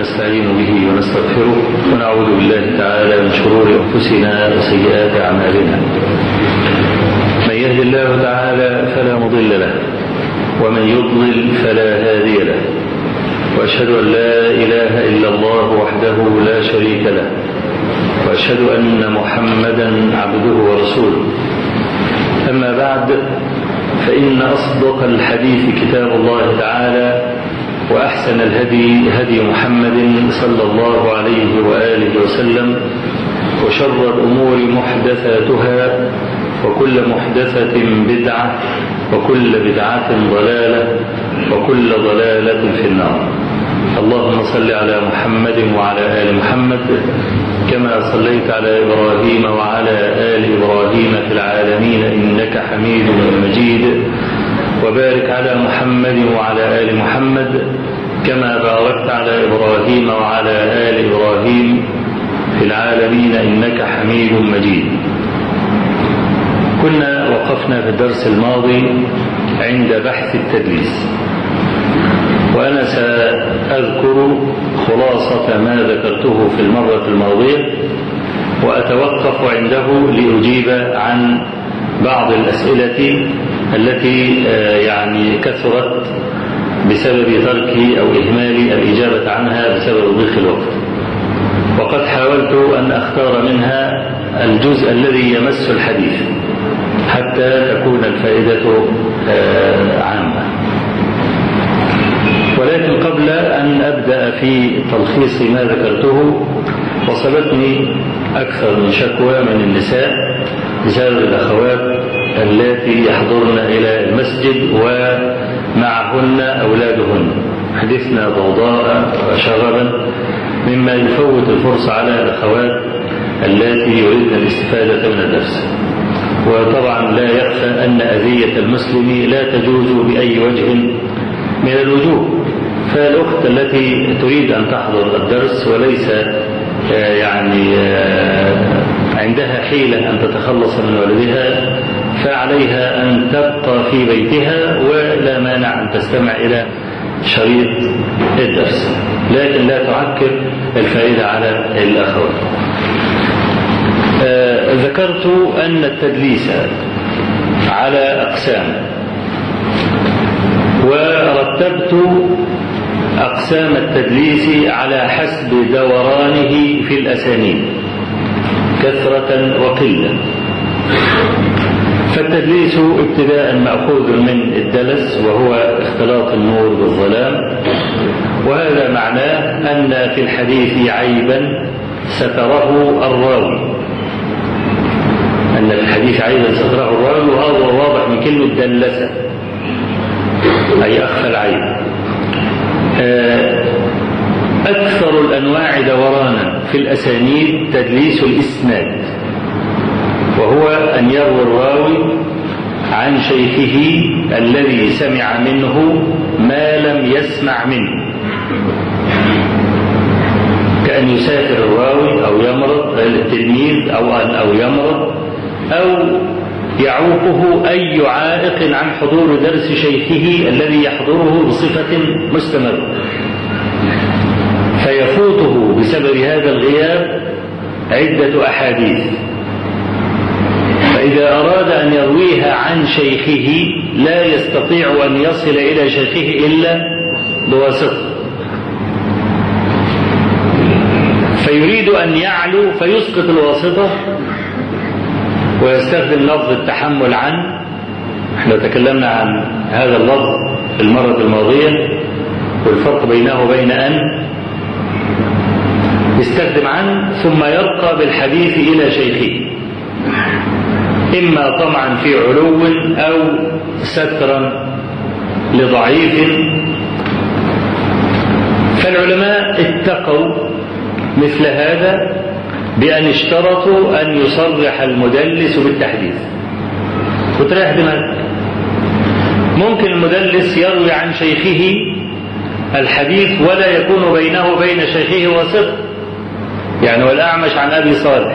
ونستعين به ونستغفره ونعوذ بالله تعالى من شرور أنفسنا وسيئات أعمالنا من يهد الله تعالى فلا مضل له ومن يضلل فلا هادي له وأشهد أن لا إله إلا الله وحده لا شريك له وأشهد أن محمدا عبده ورسوله أما بعد فإن أصدق الحديث كتاب الله تعالى وأحسن الهدي هدي محمد صلى الله عليه وآله وسلم وشر الأمور محدثاتها وكل محدثة بدعة وكل بدعة ضلالة وكل ضلالة في النار اللهم صل على محمد وعلى آل محمد كما صليت على إبراهيم وعلى آل إبراهيم في العالمين إنك حميد مجيد وبارك على محمد وعلى آل محمد كما باركت على إبراهيم وعلى آل إبراهيم في العالمين إنك حميد مجيد كنا وقفنا في الدرس الماضي عند بحث التدليس وأنا سأذكر خلاصة ما ذكرته في المرة الماضية وأتوقف عنده لأجيب عن بعض الأسئلة التي يعني كثرت بسبب تركي أو إهمال الإجابة عنها بسبب ضيق الوقت وقد حاولت أن أختار منها الجزء الذي يمس الحديث حتى تكون الفائدة عامة ولكن قبل أن أبدأ في تلخيص ما ذكرته وصلتني أكثر من شكوى من النساء بسبب الأخوات اللاتي يحضرن إلى المسجد ومعهن أولادهن حدثنا ضوضاء وشغبا مما يفوت الفرصة على الأخوات اللاتي يريدن الاستفادة من الدرس وطبعا لا يخفى أن أذية المسلم لا تجوز بأي وجه من الوجوه فالأخت التي تريد أن تحضر الدرس وليس يعني عندها حيلة أن تتخلص من والدها فعليها أن تبقى في بيتها ولا مانع أن تستمع إلى شريط الدرس لكن لا تعكر الفائدة على الأخوات ذكرت أن التدليس على أقسام ورتبت أقسام التدليس على حسب دورانه في الأسانيد كثرة وقلة فالتدليس ابتداء مأخوذ من الدلس وهو اختلاط النور بالظلام وهذا معناه أن في الحديث عيبا ستره الراوي أن في الحديث عيبا ستره الراوي وهذا واضح من كلمة دلس أي أخفى العيب أكثر الأنواع دورانا في الأسانيد تدليس الإسناد وهو أن يروي الراوي عن شيخه الذي سمع منه ما لم يسمع منه كأن يسافر الراوي أو يمرض التلميذ أو أن أو يمرض أو يعوقه أي عائق عن حضور درس شيخه الذي يحضره بصفة مستمرة فيفوته بسبب هذا الغياب عدة أحاديث فإذا أراد أن يرويها عن شيخه لا يستطيع أن يصل إلى شيخه إلا بواسطة فيريد أن يعلو فيسقط الواسطة ويستخدم لفظ التحمل عن احنا تكلمنا عن هذا اللفظ في المرة الماضية والفرق بينه وبين أن يستخدم عن ثم يرقى بالحديث إلى شيخه إما طمعا في علو أو سترا لضعيف فالعلماء اتقوا مثل هذا بأن اشترطوا أن يصرح المدلس بالتحديث وتريح دماغك ممكن المدلس يروي عن شيخه الحديث ولا يكون بينه وبين شيخه واسطة يعني والأعمش عن أبي صالح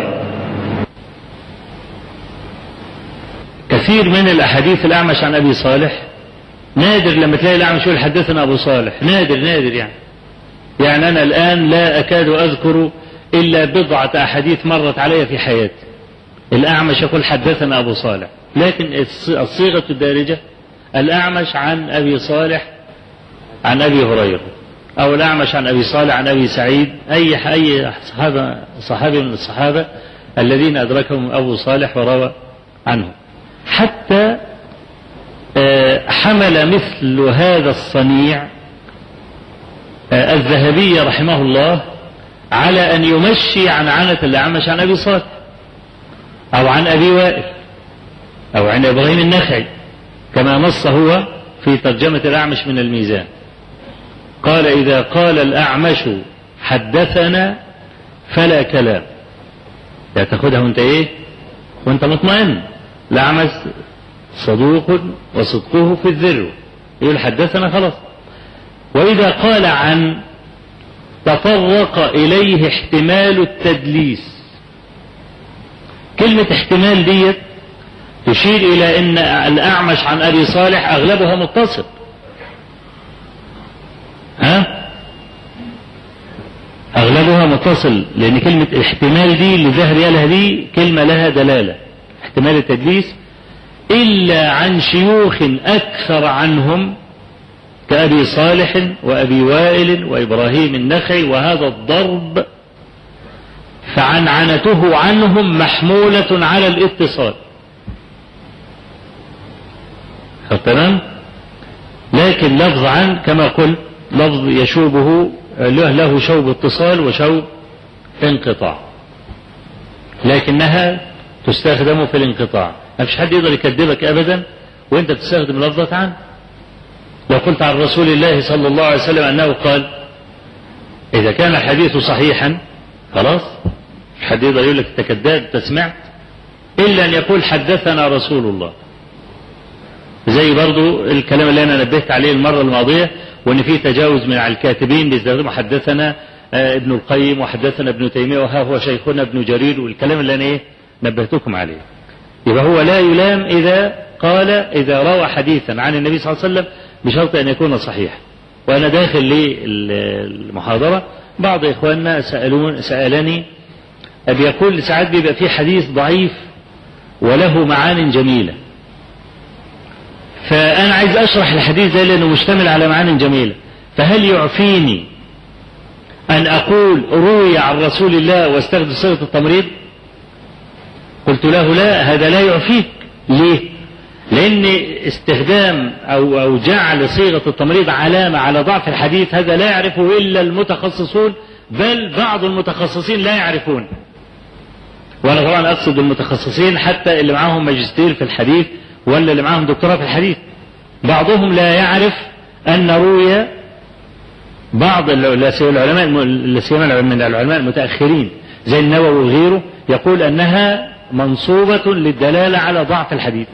كثير من الأحاديث الأعمش عن أبي صالح نادر لما تلاقي الأعمش يقول حدثنا أبو صالح نادر نادر يعني يعني أنا الآن لا أكاد أذكر إلا بضعة أحاديث مرت علي في حياتي الأعمش يقول حدثنا أبو صالح لكن الصيغة الدارجة الأعمش عن أبي صالح عن أبي هريرة أو الأعمش عن أبي صالح عن أبي سعيد أي أي صحابة صحابي من الصحابة الذين أدركهم أبو صالح وروى عنه حتى حمل مثل هذا الصنيع الذهبي رحمه الله على أن يمشي عن عنة الأعمش عن أبي صالح أو عن أبي وائل أو عن إبراهيم النخعي كما نص هو في ترجمة الأعمش من الميزان قال إذا قال الأعمش حدثنا فلا كلام لا تاخدها وانت ايه وانت مطمئن الأعمش صدوق وصدقه في الذروة يقول حدثنا خلاص وإذا قال عن تطرق إليه احتمال التدليس كلمة احتمال ديت تشير إلى أن الأعمش عن أبي صالح أغلبها متصل ها أغلبها متصل لأن كلمة احتمال دي اللي ظهر لها دي كلمة لها دلالة احتمال التدليس إلا عن شيوخ أكثر عنهم كأبي صالح وأبي وائل وإبراهيم النخعي وهذا الضرب فعنعنته عنهم محمولة على الاتصال تمام لكن لفظ عن كما قلت لفظ يشوبه له, له شوب اتصال وشوب انقطاع لكنها تستخدم في الانقطاع ما فيش حد يقدر يكذبك ابدا وانت بتستخدم لفظة عن لو قلت عن رسول الله صلى الله عليه وسلم انه قال اذا كان الحديث صحيحا خلاص مش حد يقدر يقول لك انت كذاب انت سمعت الا ان يقول حدثنا رسول الله زي برضو الكلام اللي انا نبهت عليه المره الماضيه وان في تجاوز من الكاتبين بيستخدموا حدثنا ابن القيم وحدثنا ابن تيميه وها هو شيخنا ابن جرير والكلام اللي انا ايه نبهتكم عليه يبقى هو لا يلام اذا قال اذا روى حديثا عن النبي صلى الله عليه وسلم بشرط ان يكون صحيحا وانا داخل للمحاضره بعض اخواننا سالون سالني بيقول ساعات بيبقى في حديث ضعيف وله معان جميله فأنا عايز أشرح الحديث ده لأنه مشتمل على معان جميلة فهل يعفيني أن أقول روي عن رسول الله واستخدم صيغة التمريض قلت له لا هذا لا يعفيك ليه لأن استخدام أو أو جعل صيغة التمريض علامة على ضعف الحديث هذا لا يعرفه إلا المتخصصون بل بعض المتخصصين لا يعرفون وأنا طبعا أقصد المتخصصين حتى اللي معاهم ماجستير في الحديث ولا اللي معاهم دكتوراه في الحديث بعضهم لا يعرف أن روي بعض العلماء لا سيما من العلماء المتأخرين زي النووي وغيره يقول أنها منصوبة للدلالة على ضعف الحديث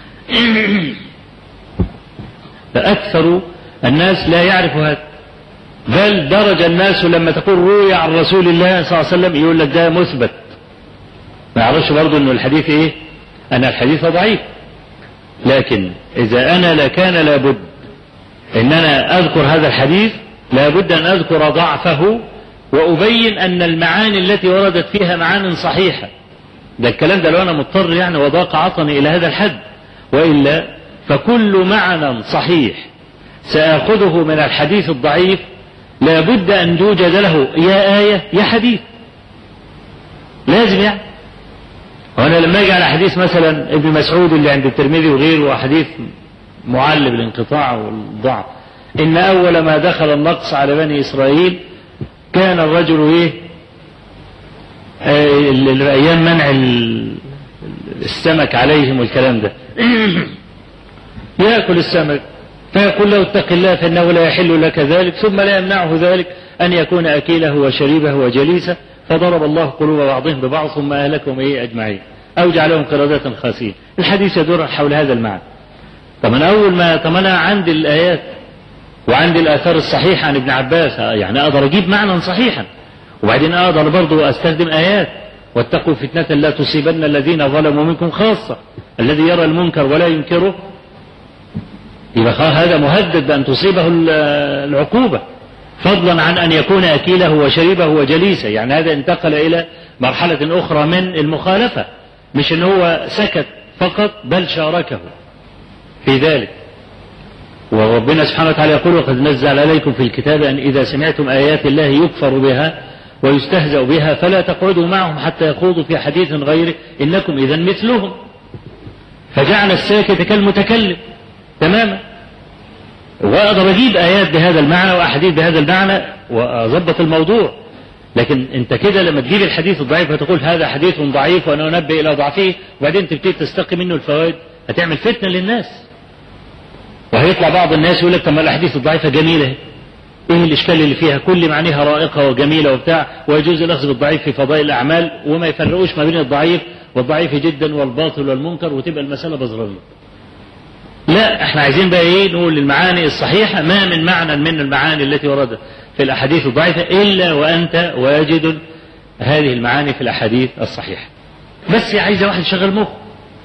فأكثر الناس لا يعرف هذا بل درج الناس لما تقول روي عن رسول الله صلى الله عليه وسلم يقول لك ده مثبت ما يعرفش برضه انه الحديث ايه ان الحديث ضعيف لكن إذا أنا لكان لابد إن أنا أذكر هذا الحديث لابد أن أذكر ضعفه وأبين أن المعاني التي وردت فيها معان صحيحة ده الكلام ده لو أنا مضطر يعني وضاق عطني إلى هذا الحد وإلا فكل معنى صحيح سآخذه من الحديث الضعيف لابد أن يوجد له يا آية يا حديث لازم يعني وانا لما اجي على حديث مثلا ابن مسعود اللي عند الترمذي وغيره حديث معل بالانقطاع والضعف ان اول ما دخل النقص على بني اسرائيل كان الرجل ايه ايام منع السمك عليهم والكلام ده ياكل السمك فيقول له اتق الله فانه لا يحل لك ذلك ثم لا يمنعه ذلك ان يكون اكيله وشريبه وجليسه فضرب الله قلوب بعضهم ببعض ثم أهلكهم إيه أجمعين أو جعلهم قردة خاسئين الحديث يدور حول هذا المعنى طب أنا أول ما طب أنا عندي الآيات وعندي الآثار الصحيحة عن ابن عباس يعني أقدر أجيب معنى صحيحا وبعدين أقدر برضو أستخدم آيات واتقوا فتنة لا تصيبن الذين ظلموا منكم خاصة الذي يرى المنكر ولا ينكره يبقى هذا مهدد بأن تصيبه العقوبة فضلا عن أن يكون أكيله وشريبه وجليسه يعني هذا انتقل إلى مرحلة أخرى من المخالفة مش أن هو سكت فقط بل شاركه في ذلك وربنا سبحانه وتعالى يقول وقد نزل عليكم في الكتاب أن إذا سمعتم آيات الله يكفر بها ويستهزأ بها فلا تقعدوا معهم حتى يخوضوا في حديث غيره إنكم إذا مثلهم فجعل الساكت كالمتكلم تماما وأقدر أجيب آيات بهذا المعنى وأحاديث بهذا المعنى وأضبط الموضوع لكن أنت كده لما تجيب الحديث الضعيف فتقول هذا حديث ضعيف وأنا أنبه إلى ضعفه وبعدين تبتدي تستقي منه الفوائد هتعمل فتنة للناس وهيطلع بعض الناس يقول لك طب ما الأحاديث الضعيفة جميلة ايه الاشكال اللي فيها كل معانيها رائقه وجميله وبتاع ويجوز الاخذ بالضعيف في فضائل الاعمال وما يفرقوش ما بين الضعيف والضعيف جدا والباطل والمنكر وتبقى المساله بزرانيه لا احنا عايزين بقى ايه نقول المعاني الصحيحه ما من معنى من المعاني التي وردت في الاحاديث الضعيفه الا وانت واجد هذه المعاني في الاحاديث الصحيحه بس عايزه واحد يشغل مخه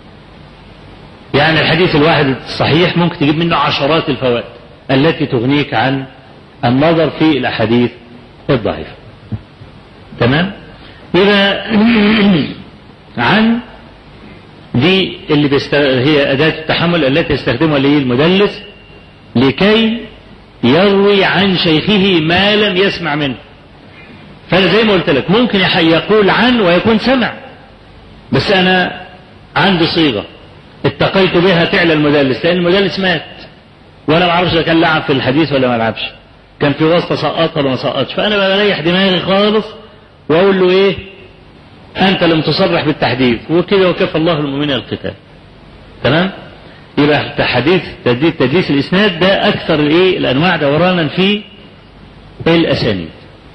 يعني الحديث الواحد الصحيح ممكن تجيب منه عشرات الفوائد التي تغنيك عن النظر في الأحاديث الضعيفة تمام يبقى عن دي اللي بيست... هي أداة التحمل التي يستخدمها لي المدلس لكي يروي عن شيخه ما لم يسمع منه فأنا زي ما قلت لك ممكن يقول عن ويكون سمع بس أنا عندي صيغة اتقيت بها فعل المدلس لأن المدلس مات وأنا ما أعرفش كان لعب في الحديث ولا ما لعبش كان في واسطة سقطها ولا ما سقطش فأنا بريح دماغي خالص وأقول له إيه أنت لم تصرح بالتحديث وكده وكفى الله المؤمنين القتال تمام يبقى حديث تدليس تدليس الإسناد ده أكثر الإيه الأنواع دورانا في الأسانيد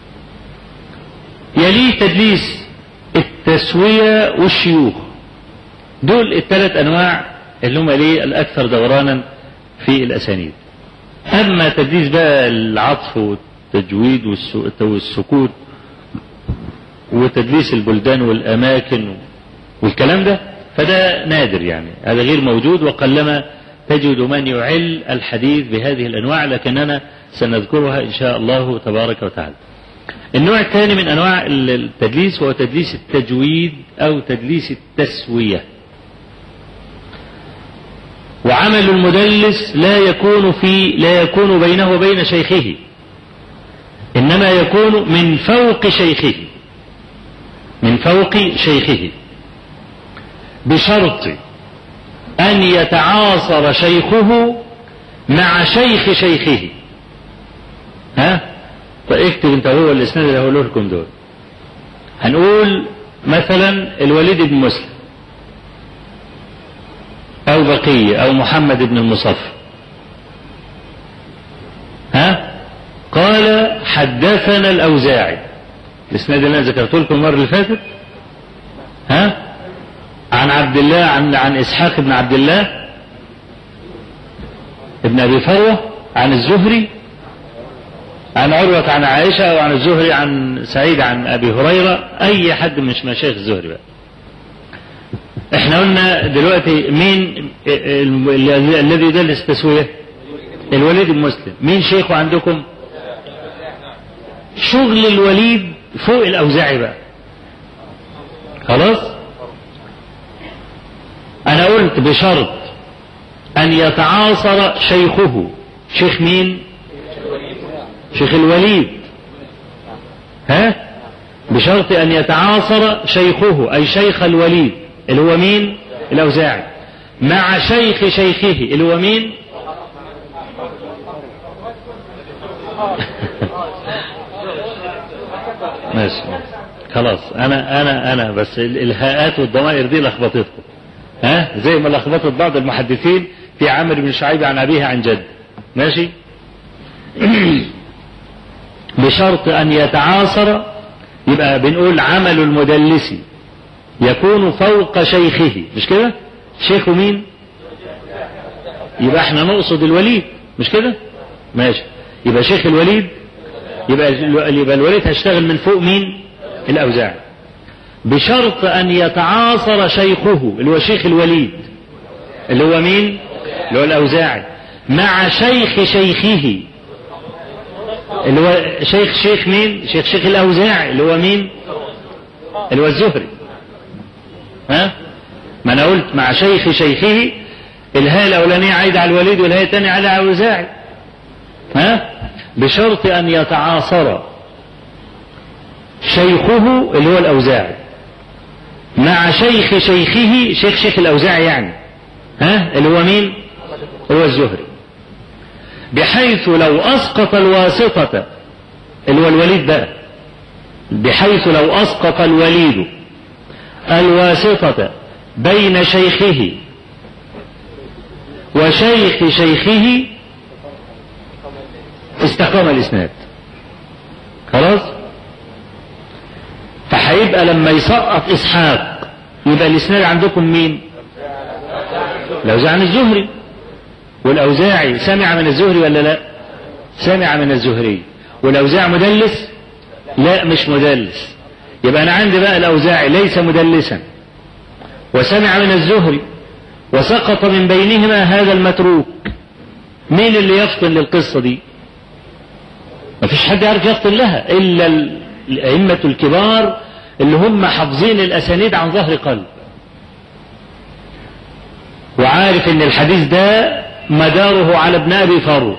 يليه تدليس التسوية والشيوخ دول الثلاث أنواع اللي هم ليه الأكثر دورانا في الأسانيد أما تدليس بقى العطف والتجويد والسكوت وتدليس البلدان والأماكن والكلام ده فده نادر يعني هذا غير موجود وقلما تجد من يعل الحديث بهذه الأنواع لكننا سنذكرها إن شاء الله تبارك وتعالى النوع الثاني من أنواع التدليس هو تدليس التجويد أو تدليس التسوية وعمل المدلس لا يكون في لا يكون بينه وبين شيخه انما يكون من فوق شيخه من فوق شيخه بشرط ان يتعاصر شيخه مع شيخ شيخه ها فاكتب انت هو الاسناد اللي هقوله لكم دول هنقول مثلا الوليد بن مسلم أو بقية أو محمد بن المصفى ها قال حدثنا الأوزاعي الإسناد اللي أنا ذكرت لكم المرة اللي فاتت ها عن عبد الله عن عن إسحاق بن عبد الله ابن أبي فروة عن الزهري عن عروة عن عائشة أو عن الزهري عن سعيد عن أبي هريرة أي حد من مشايخ الزهري بقى احنا قلنا دلوقتي مين الذي يدلس التسوية الوليد المسلم مين شيخه عندكم شغل الوليد فوق الأوزاعي بقى خلاص أنا قلت بشرط أن يتعاصر شيخه شيخ مين شيخ الوليد ها بشرط أن يتعاصر شيخه أي شيخ الوليد اللي هو مين الأوزاعي مع شيخ شيخه اللي هو مين ماشي خلاص انا انا انا بس الهاءات والضمائر دي لخبطتكم ها زي ما لخبطت بعض المحدثين في عمرو بن شعيب عن ابيه عن جد ماشي بشرط ان يتعاصر يبقى بنقول عمل المدلس يكون فوق شيخه مش كده شيخه مين يبقى احنا نقصد الوليد مش كده ماشي يبقى شيخ الوليد يبقى يبقى الوليد هيشتغل من فوق مين الاوزاعي بشرط ان يتعاصر شيخه اللي هو شيخ الوليد اللي هو مين اللي هو الاوزاعي مع شيخ شيخه اللي هو شيخ شيخ مين شيخ شيخ الأوزاعي اللي هو مين اللي هو الزهري ها ما أنا قلت مع شيخ شيخه الهاء الأولانية عايدة على الوليد والهاء الثانية على الأوزاعي ها بشرط أن يتعاصر شيخه اللي هو الأوزاعي مع شيخ شيخه شيخ شيخ الأوزاعي يعني ها اللي هو مين هو الزهري بحيث لو أسقط الواسطة اللي هو الوليد بقى بحيث لو أسقط الوليد الواسطة بين شيخه وشيخ شيخه استقام الإسناد خلاص فهيبقى لما يسقط إسحاق يبقى الإسناد عندكم مين الأوزاعي عن الزهري والأوزاعي سمع من الزهري ولا لا سمع من الزهري والأوزاع مدلس لا مش مدلس يبقى أنا عندي بقى الأوزاعي ليس مدلسا وسمع من الزهري وسقط من بينهما هذا المتروك مين اللي يفطن للقصة دي ما فيش حد يعرف يفطن لها إلا الأئمة الكبار اللي هم حافظين الأسانيد عن ظهر قلب وعارف ان الحديث ده مداره على ابن ابي فرو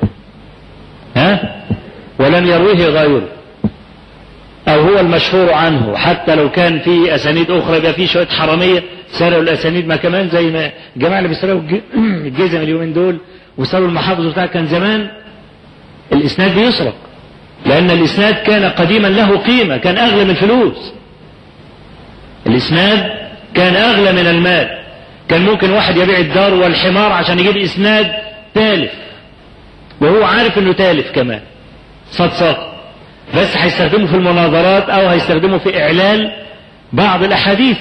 ها ولم يرويه غيره او هو المشهور عنه حتى لو كان في اسانيد اخرى يبقى في شويه حراميه سرقوا الاسانيد ما كمان زي ما الجماعه اللي بيسرقوا الجزم اليومين دول وسرقوا المحافظ بتاع كان زمان الاسناد بيسرق لان الاسناد كان قديما له قيمه كان اغلى من الفلوس الاسناد كان اغلى من المال كان ممكن واحد يبيع الدار والحمار عشان يجيب اسناد تالف وهو عارف انه تالف كمان صد صد بس هيستخدمه في المناظرات او هيستخدمه في اعلان بعض الاحاديث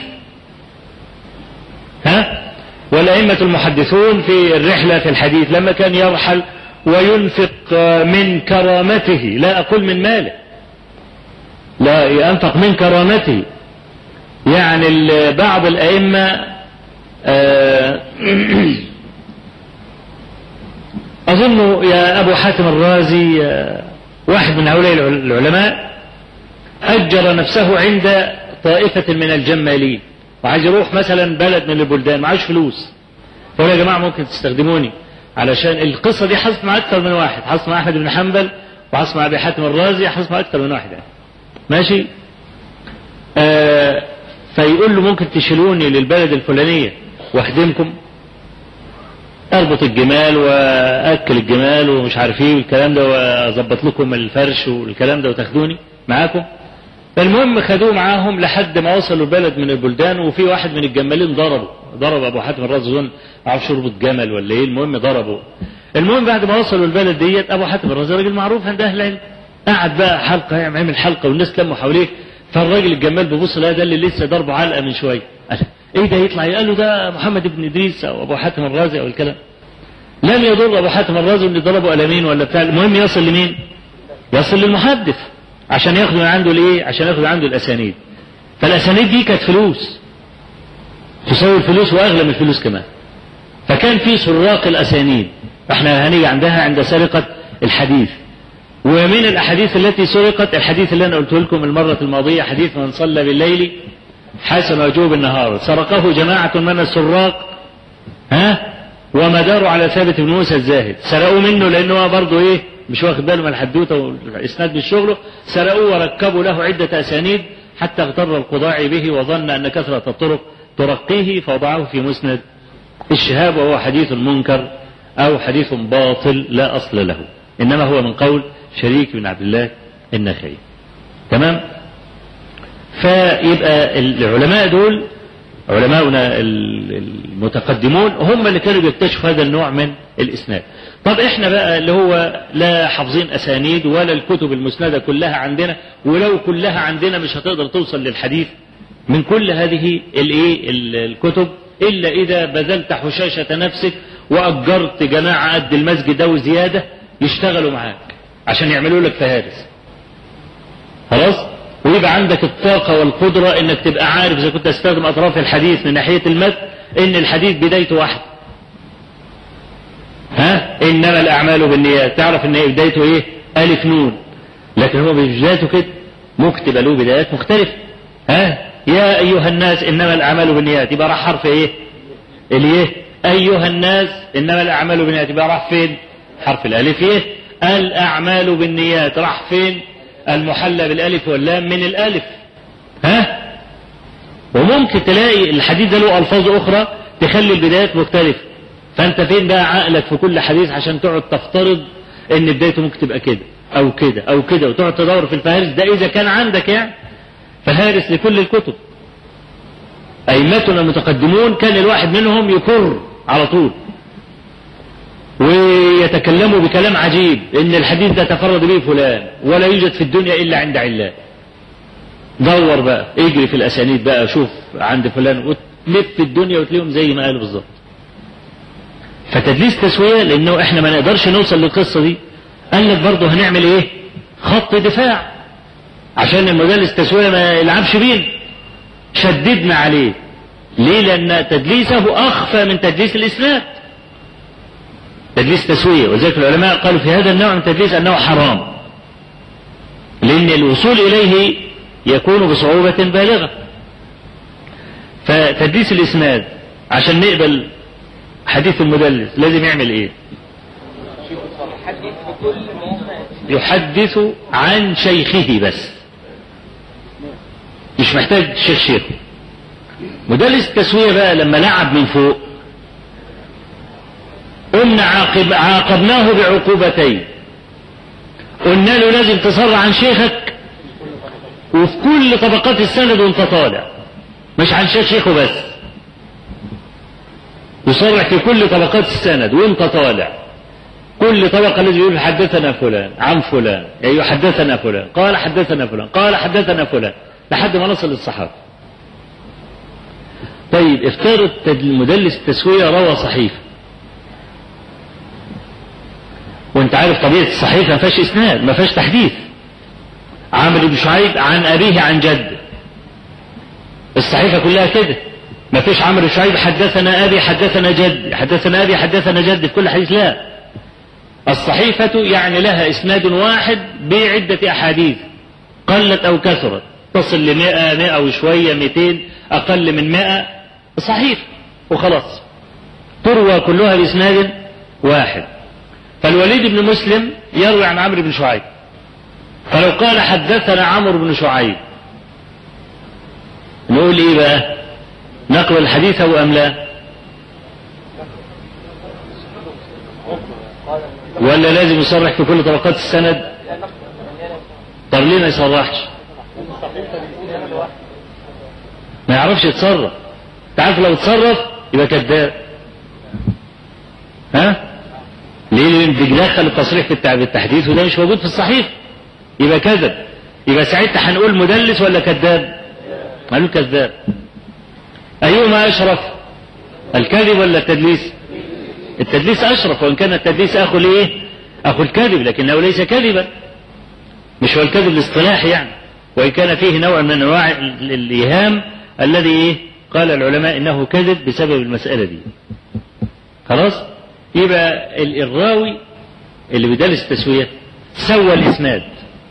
ها والأئمة المحدثون في الرحلة في الحديث لما كان يرحل وينفق من كرامته لا أقول من ماله لا ينفق من كرامته يعني بعض الأئمة أظن يا أبو حاتم الرازي واحد من هؤلاء العلماء أجر نفسه عند طائفة من الجمالين وعايز يروح مثلا بلد من البلدان معاش فلوس فقال يا جماعة ممكن تستخدموني علشان القصة دي حصلت مع أكثر من واحد حصلت مع أحمد بن حنبل وحصلت مع أبي حاتم الرازي حصلت مع أكثر من واحد يعني. ماشي آه فيقول له ممكن تشيلوني للبلد الفلانية واخدمكم اربط الجمال واكل الجمال ومش عارف ايه والكلام ده واظبط لكم الفرش والكلام ده وتاخدوني معاكم فالمهم خدوه معاهم لحد ما وصلوا بلد من البلدان وفي واحد من الجمالين ضربه ضرب ابو حاتم الرازي اظن معرفش شربة جمل ولا ايه المهم ضربه المهم بعد ما وصلوا البلد ديت ابو حاتم الرازي راجل معروف عند اهل العلم قعد بقى حلقه يعمل حلقه والناس لموا حواليه فالراجل الجمال بيبص لا ده اللي لسه ضربه علقه من شويه ايه ده يطلع قال له ده محمد بن ادريس او ابو حاتم الرازي او الكلام لم يضر ابو حاتم الرازي اللي ضربه قلمين ولا بتاع المهم يصل لمين يصل للمحدث عشان ياخد من عنده الايه عشان ياخد من عنده الاسانيد فالاسانيد دي كانت فلوس تساوي الفلوس واغلى من الفلوس كمان فكان في سراق الاسانيد احنا هنيجي عندها عند سرقه الحديث ومن الاحاديث التي سرقت الحديث اللي انا قلته لكم المره الماضيه حديث من صلى بالليل حسن وجوه بالنهار سرقه جماعة من السراق ها ومداره على ثابت بن موسى الزاهد سرقوه منه لأنه هو برضه إيه مش واخد باله من الحدوتة والإسناد من شغله سرقوه وركبوا له عدة أسانيد حتى اغتر القضاعي به وظن أن كثرة الطرق ترقيه فوضعه في مسند الشهاب وهو حديث منكر أو حديث باطل لا أصل له إنما هو من قول شريك بن عبد الله النخعي تمام فيبقى العلماء دول علماؤنا المتقدمون هم اللي كانوا بيكتشفوا هذا النوع من الاسناد طب احنا بقى اللي هو لا حافظين اسانيد ولا الكتب المسنده كلها عندنا ولو كلها عندنا مش هتقدر توصل للحديث من كل هذه الايه الكتب الا اذا بذلت حشاشه نفسك واجرت جماعه قد المسجد ده وزياده يشتغلوا معاك عشان يعملوا لك فهارس خلاص ويبقى عندك الطاقة والقدرة انك تبقى عارف اذا كنت تستخدم اطراف الحديث من ناحية المد ان الحديث بدايته واحدة ها انما الاعمال بالنيات تعرف ان بدايته ايه ألف نون لكن هو بدايته كده مكتب له بدايات مختلفة ها يا أيها الناس إنما الأعمال بالنيات يبقى راح حرف إيه؟ الإيه؟ أيها الناس إنما الأعمال بالنيات يبقى راح فين؟ حرف الألف إيه؟ الأعمال بالنيات راح فين؟ المحلى بالألف واللام من الألف ها؟ وممكن تلاقي الحديث ده له ألفاظ أخرى تخلي البدايات مختلفة فأنت فين بقى عقلك في كل حديث عشان تقعد تفترض إن بدايته ممكن تبقى كده أو كده أو كده وتقعد تدور في الفهارس ده إذا كان عندك يعني فهارس لكل الكتب أئمتنا المتقدمون كان الواحد منهم يكر على طول ويتكلموا بكلام عجيب ان الحديث ده تفرد به فلان ولا يوجد في الدنيا الا عند علان دور بقى اجري في الاسانيد بقى شوف عند فلان وتلف الدنيا وتلاقيهم زي ما قالوا بالظبط فتدليس تسويه لانه احنا ما نقدرش نوصل للقصه دي قال لك برضه هنعمل ايه خط دفاع عشان المدلس تسويه ما يلعبش بينا شددنا عليه ليه لان تدليسه اخفى من تدليس الاسناد تدليس تسويه ولذلك العلماء قالوا في هذا النوع من التدليس انه حرام لان الوصول اليه يكون بصعوبه بالغه فتدليس الاسناد عشان نقبل حديث المدلس لازم يعمل ايه يحدث عن شيخه بس مش محتاج شيخ شيخه مدلس التسوية بقى لما لعب من فوق قلنا عاقب عاقبناه بعقوبتين قلنا له لازم تصر عن شيخك وفي كل طبقات السند وانت طالع مش عن شيخ شيخه بس يصرح في كل طبقات السند وانت طالع كل طبقة الذي يقول حدثنا فلان عن فلان أيوه حدثنا فلان قال حدثنا فلان قال حدثنا فلان لحد ما نصل للصحابة طيب افترض مدلس التسوية روى صحيفة وانت عارف طبيعة الصحيفة ما فيهاش اسناد ما فيهاش تحديث عامر بن شعيب عن أبيه عن جده الصحيفة كلها كده ما فيش عمرو بن شعيب حدثنا أبي حدثنا جد حدثنا أبي حدثنا جد في كل حديث لا الصحيفة يعني لها إسناد واحد بعدة أحاديث قلت أو كثرت تصل لمئة مئة وشوية مئتين أقل من مئة صحيح وخلاص تروى كلها بإسناد واحد فالوليد بن مسلم يروي عن عمرو بن شعيب فلو قال حدثنا عمرو بن شعيب نقول ايه بقى نقبل حديثه ام لا ولا لازم يصرح في كل طبقات السند طب ليه ما يصرحش ما يعرفش يتصرف تعرف لو اتصرف يبقى كذاب ها ليه لان بيدخل التصريح في التحديث وده مش موجود في الصحيح يبقى كذب يبقى ساعتها هنقول مدلس ولا كذاب قالوا كذاب أيهما أشرف الكذب ولا التدليس التدليس أشرف وإن كان التدليس أخو الإيه أخو الكذب لكنه ليس كذبا مش هو الكذب الاصطلاحي يعني وإن كان فيه نوع من أنواع الإيهام الذي إيه قال العلماء إنه كذب بسبب المسألة دي خلاص يبقى الراوي اللي بيدرس التسوية سوى الإسناد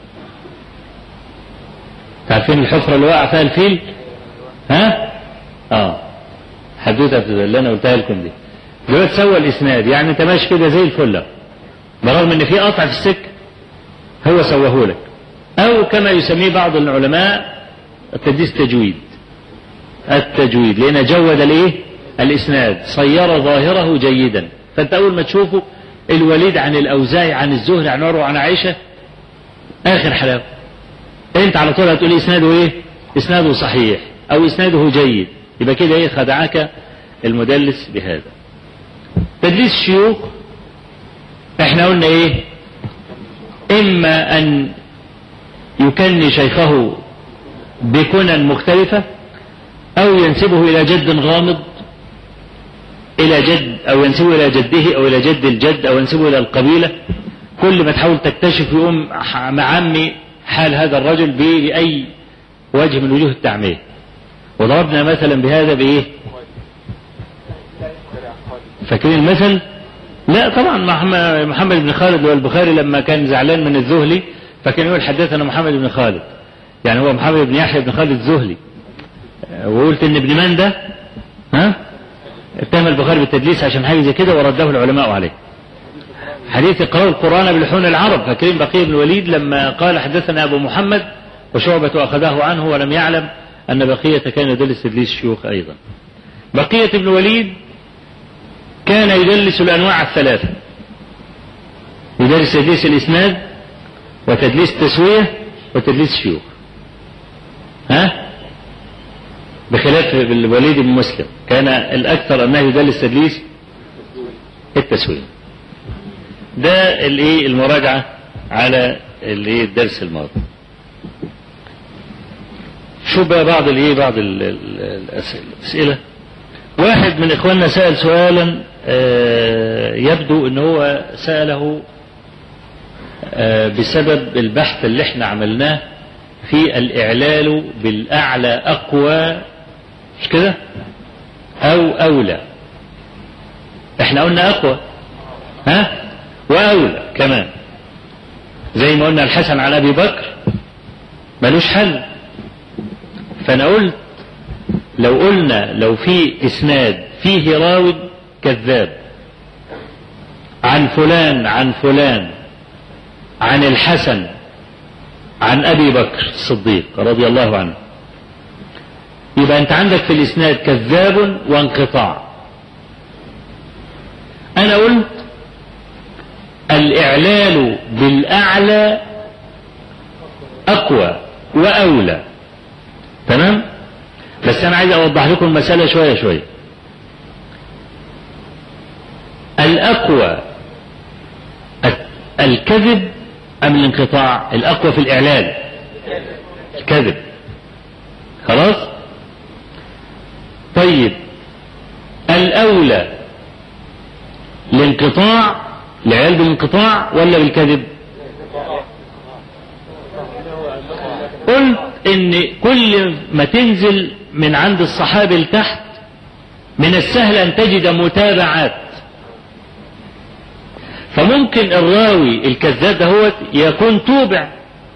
عارفين الحفرة اللي وقع فيها الفيل ها اه حدوته اللي انا قلتها لكم دي دلوقتي سوى الاسناد يعني انت ماشي كده زي الفل برغم ان في قطع في السكه هو سواه لك او كما يسميه بعض العلماء التدريس تجويد التجويد لان جود الايه الاسناد صير ظاهره جيدا فانت اول ما تشوفه الوليد عن الاوزاعي عن الزهري عن عروه عن عائشه اخر حلاوه انت على طول هتقول اسناده ايه اسناده صحيح او اسناده جيد يبقى كده ايه خدعك المدلس بهذا تدليس الشيوخ احنا قلنا ايه اما ان يكني شيخه بكنى مختلفة او ينسبه الى جد غامض الى جد او ينسبه الى جده او الى جد الجد او ينسبه الى القبيلة كل ما تحاول تكتشف يقوم معمي حال هذا الرجل بأي وجه من وجوه التعمية وضربنا مثلا بهذا بإيه فاكرين المثل لا طبعا محمد محمد بن خالد والبخاري لما كان زعلان من الزهلي فكان يقول حدثنا محمد بن خالد يعني هو محمد بن يحيى بن خالد الزهلي وقلت ان ابن من ده ها اتهم البخاري بالتدليس عشان حاجه زي كده ورده العلماء عليه حديث اقرأوا القرآن بلحون العرب فاكرين بقية بن الوليد لما قال حدثنا أبو محمد وشعبة أخذه عنه ولم يعلم أن بقية كان يدلس تدليس الشيوخ أيضا بقية بن الوليد كان يدلس الأنواع الثلاثة يدلس تدليس الإسناد وتدليس التسوية وتدليس الشيوخ ها بخلاف الوليد بن مسلم كان الأكثر أنه يدلس تدليس التسوية ده الايه المراجعة على الايه الدرس الماضي شو بقى بعض الايه بعض الاسئله واحد من اخواننا سال سؤالا يبدو ان هو ساله بسبب البحث اللي احنا عملناه في الاعلال بالاعلى اقوى مش كده او اولى احنا قلنا اقوى ها واولى كمان زي ما قلنا الحسن على ابي بكر ملوش حل فانا قلت لو قلنا لو في اسناد فيه راوي كذاب عن فلان عن فلان عن الحسن عن ابي بكر الصديق رضي الله عنه يبقى انت عندك في الاسناد كذاب وانقطاع انا قلت الإعلال بالأعلى أقوى وأولى تمام بس أنا عايز أوضح لكم المسألة شوية شوية الأقوى الكذب أم الانقطاع الأقوى في الإعلال الكذب خلاص طيب الأولى الانقطاع العيال بالانقطاع ولا بالكذب قلت ان كل ما تنزل من عند الصحابي لتحت من السهل ان تجد متابعات فممكن الراوي الكذاب دهوت يكون توبع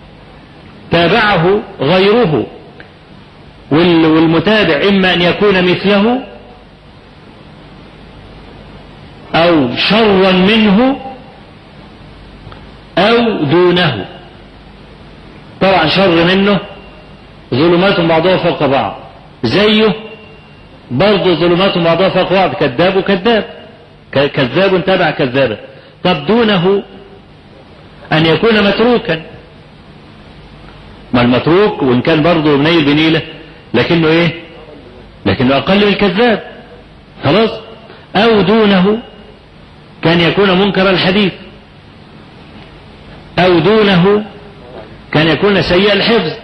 تابعه غيره والمتابع اما ان يكون مثله أو شرا منه أو دونه طبعا شر منه ظلمات بعضها فوق بعض زيه برضه ظلمات بعضها فوق بعض كذاب وكذاب كذاب تابع كذابا طب دونه أن يكون متروكا ما المتروك وإن كان برضه منيل بنيلة لكنه إيه لكنه أقل من الكذاب خلاص أو دونه كان يكون منكر الحديث أو دونه كان يكون سيء الحفظ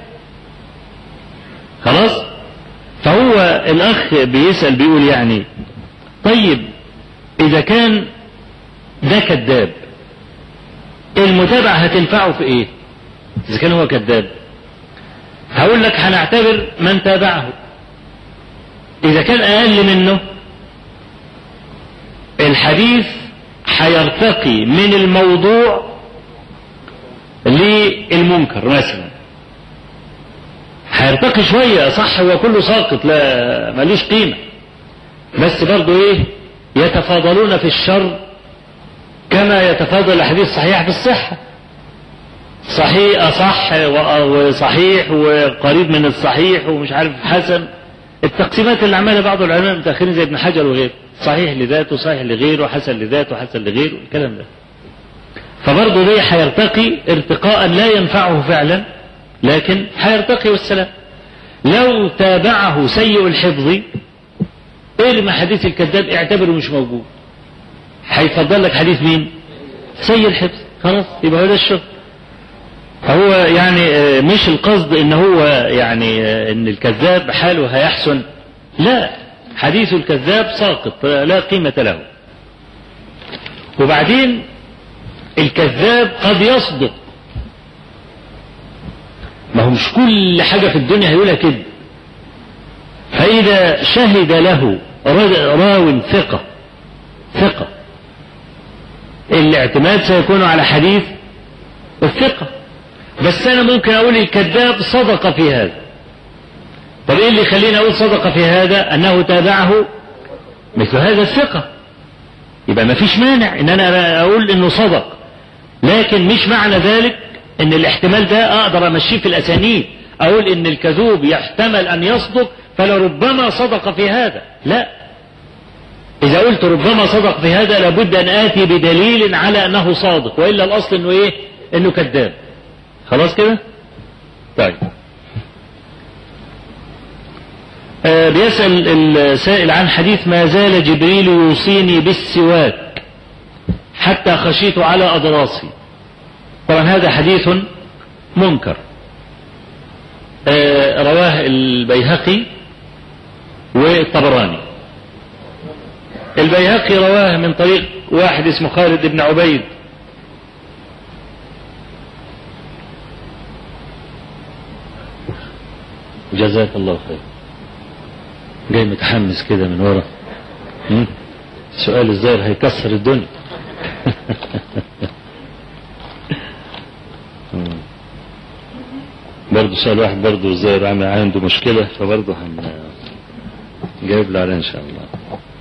خلاص فهو الأخ بيسأل بيقول يعني طيب إذا كان ده كذاب المتابعة هتنفعه في إيه إذا كان هو كذاب هقول لك هنعتبر من تابعه إذا كان أقل منه الحديث هيرتقي من الموضوع للمنكر مثلا هيرتقي شوية صح هو كله ساقط لا ملوش قيمة بس برضه ايه يتفاضلون في الشر كما يتفاضل الأحاديث الصحيحة في الصحة صحيح أصح وصحيح وقريب من الصحيح ومش عارف حسن التقسيمات اللي عملها بعض العلماء المتأخرين زي ابن حجر وغيره صحيح لذاته صحيح لغيره حسن لذاته حسن لغيره الكلام ده فبرضه ده هيرتقي ارتقاء لا ينفعه فعلا لكن هيرتقي والسلام لو تابعه سيء الحفظ ارمى حديث الكذاب اعتبره مش موجود هيفضل لك حديث مين سيء الحفظ خلاص يبقى هو ده الشغل فهو يعني مش القصد ان هو يعني ان الكذاب حاله هيحسن لا حديث الكذاب ساقط لا قيمة له وبعدين الكذاب قد يصدق ما هو مش كل حاجة في الدنيا هيقولها كده فإذا شهد له راو ثقة ثقة الاعتماد سيكون على حديث الثقة بس أنا ممكن أقول الكذاب صدق في هذا طب إيه اللي يخليني أقول صدق في هذا أنه تابعه مثل هذا الثقة يبقى ما فيش مانع ان انا اقول انه صدق لكن مش معنى ذلك ان الاحتمال ده اقدر امشيه في الاسانيد اقول ان الكذوب يحتمل ان يصدق فلربما صدق في هذا لا اذا قلت ربما صدق في هذا لابد ان اتي بدليل على انه صادق والا الاصل انه ايه انه كذاب خلاص كده طيب آه بيسأل السائل عن حديث ما زال جبريل يوصيني بالسواك حتى خشيت على أضراسي طبعا هذا حديث منكر آه رواه البيهقي والطبراني البيهقي رواه من طريق واحد اسمه خالد بن عبيد جزاك الله خير جاي متحمس كده من ورا سؤال الظاهر هيكسر الدنيا برضه سؤال واحد برضه الظاهر عامل عنده مشكلة فبرضه هن جايب له عليه إن شاء الله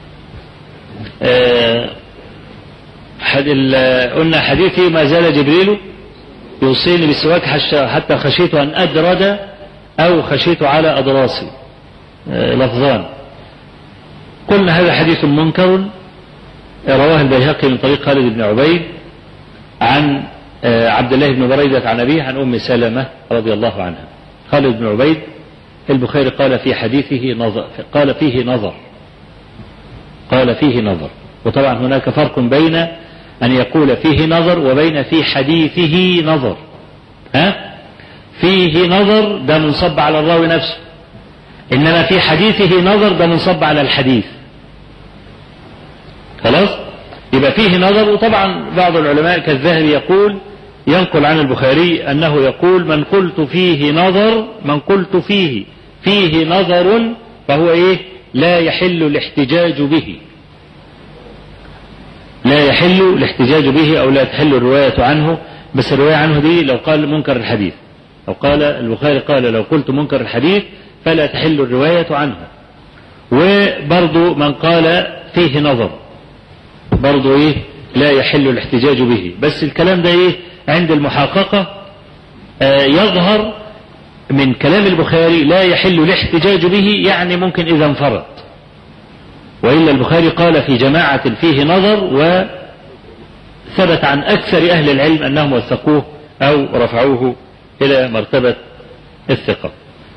آه حد قلنا حديثي ما زال جبريل يوصيني بالسواك حتى خشيت أن أدرد أو خشيت على أضراسي لفظان قلنا هذا حديث منكر رواه البيهقي من طريق خالد بن عبيد عن عبد الله بن بريدة عن أبيه عن أم سلمة رضي الله عنها خالد بن عبيد البخاري قال في حديثه نظر قال فيه نظر قال فيه نظر وطبعا هناك فرق بين أن يقول فيه نظر وبين في حديثه نظر ها فيه نظر ده منصب على الراوي نفسه إنما في حديثه نظر ده منصب على الحديث خلاص يبقى فيه نظر وطبعا بعض العلماء كالذهبي يقول ينقل عن البخاري أنه يقول من قلت فيه نظر من قلت فيه فيه نظر فهو إيه لا يحل الاحتجاج به لا يحل الاحتجاج به أو لا تحل الرواية عنه بس الرواية عنه دي لو قال منكر الحديث لو قال البخاري قال لو قلت منكر الحديث فلا تحل الرواية عنه وبرضو من قال فيه نظر برضو ايه لا يحل الاحتجاج به بس الكلام ده ايه عند المحققة آه يظهر من كلام البخاري لا يحل الاحتجاج به يعني ممكن اذا انفرد وإلا البخاري قال في جماعة فيه نظر وثبت عن أكثر أهل العلم أنهم وثقوه أو رفعوه إلى مرتبة الثقة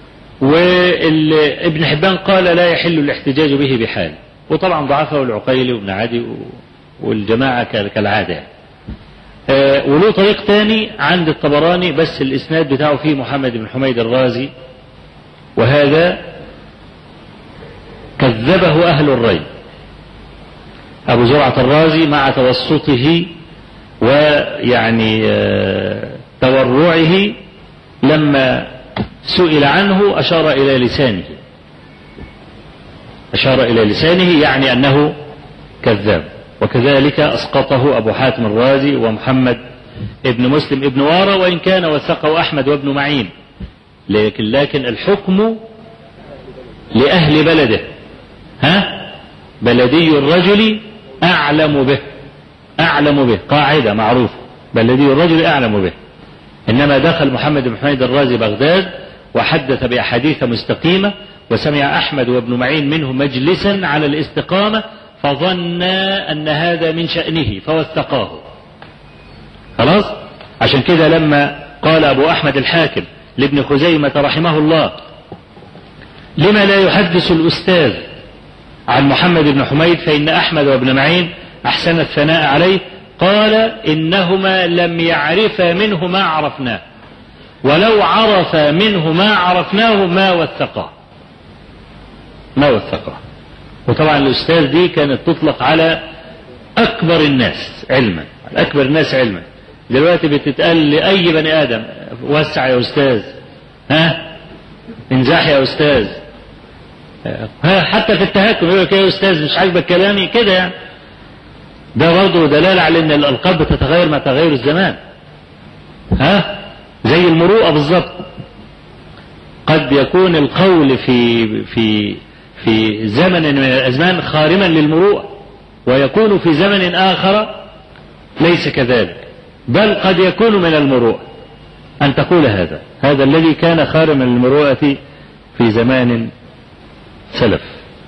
وابن حبان قال لا يحل الاحتجاج به بحال وطبعا ضعفه العقيلي وابن عدي والجماعة كالعادة آه وله طريق تاني عند الطبراني بس الإسناد بتاعه فيه محمد بن حميد الرازي وهذا كذبه أهل الري أبو زرعة الرازي مع توسطه ويعني آه تورعه لما سئل عنه أشار إلى لسانه أشار إلى لسانه يعني أنه كذاب وكذلك أسقطه أبو حاتم الرازي ومحمد ابن مسلم ابن وارى وإن كان وثقه أحمد وابن معين لكن لكن الحكم لأهل بلده ها بلدي الرجل أعلم به أعلم به قاعدة معروفة بلدي الرجل أعلم به إنما دخل محمد بن حميد الرازي بغداد وحدث بأحاديث مستقيمة وسمع أحمد وابن معين منه مجلسا على الاستقامة فظن أن هذا من شأنه فوثقاه خلاص عشان كده لما قال أبو أحمد الحاكم لابن خزيمة رحمه الله لما لا يحدث الأستاذ عن محمد بن حميد فإن أحمد وابن معين أحسن الثناء عليه قال إنهما لم يعرفا منه ما عرفناه ولو عرف منه ما عرفناه ما وثقه ما وثقه وطبعا الأستاذ دي كانت تطلق على أكبر الناس علما أكبر الناس علما دلوقتي بتتقال لأي بني آدم وسع يا أستاذ ها انزاح يا أستاذ ها حتى في التهكم يقول لك يا أستاذ مش عاجبك كلامي كده يعني ده برضه دلالة على ان الالقاب بتتغير مع تغير الزمان ها زي المروءة بالظبط قد يكون القول في في في زمن من الازمان خارما للمروءة ويكون في زمن اخر ليس كذلك بل قد يكون من المروءة ان تقول هذا هذا الذي كان خارما للمروءة في زمان سلف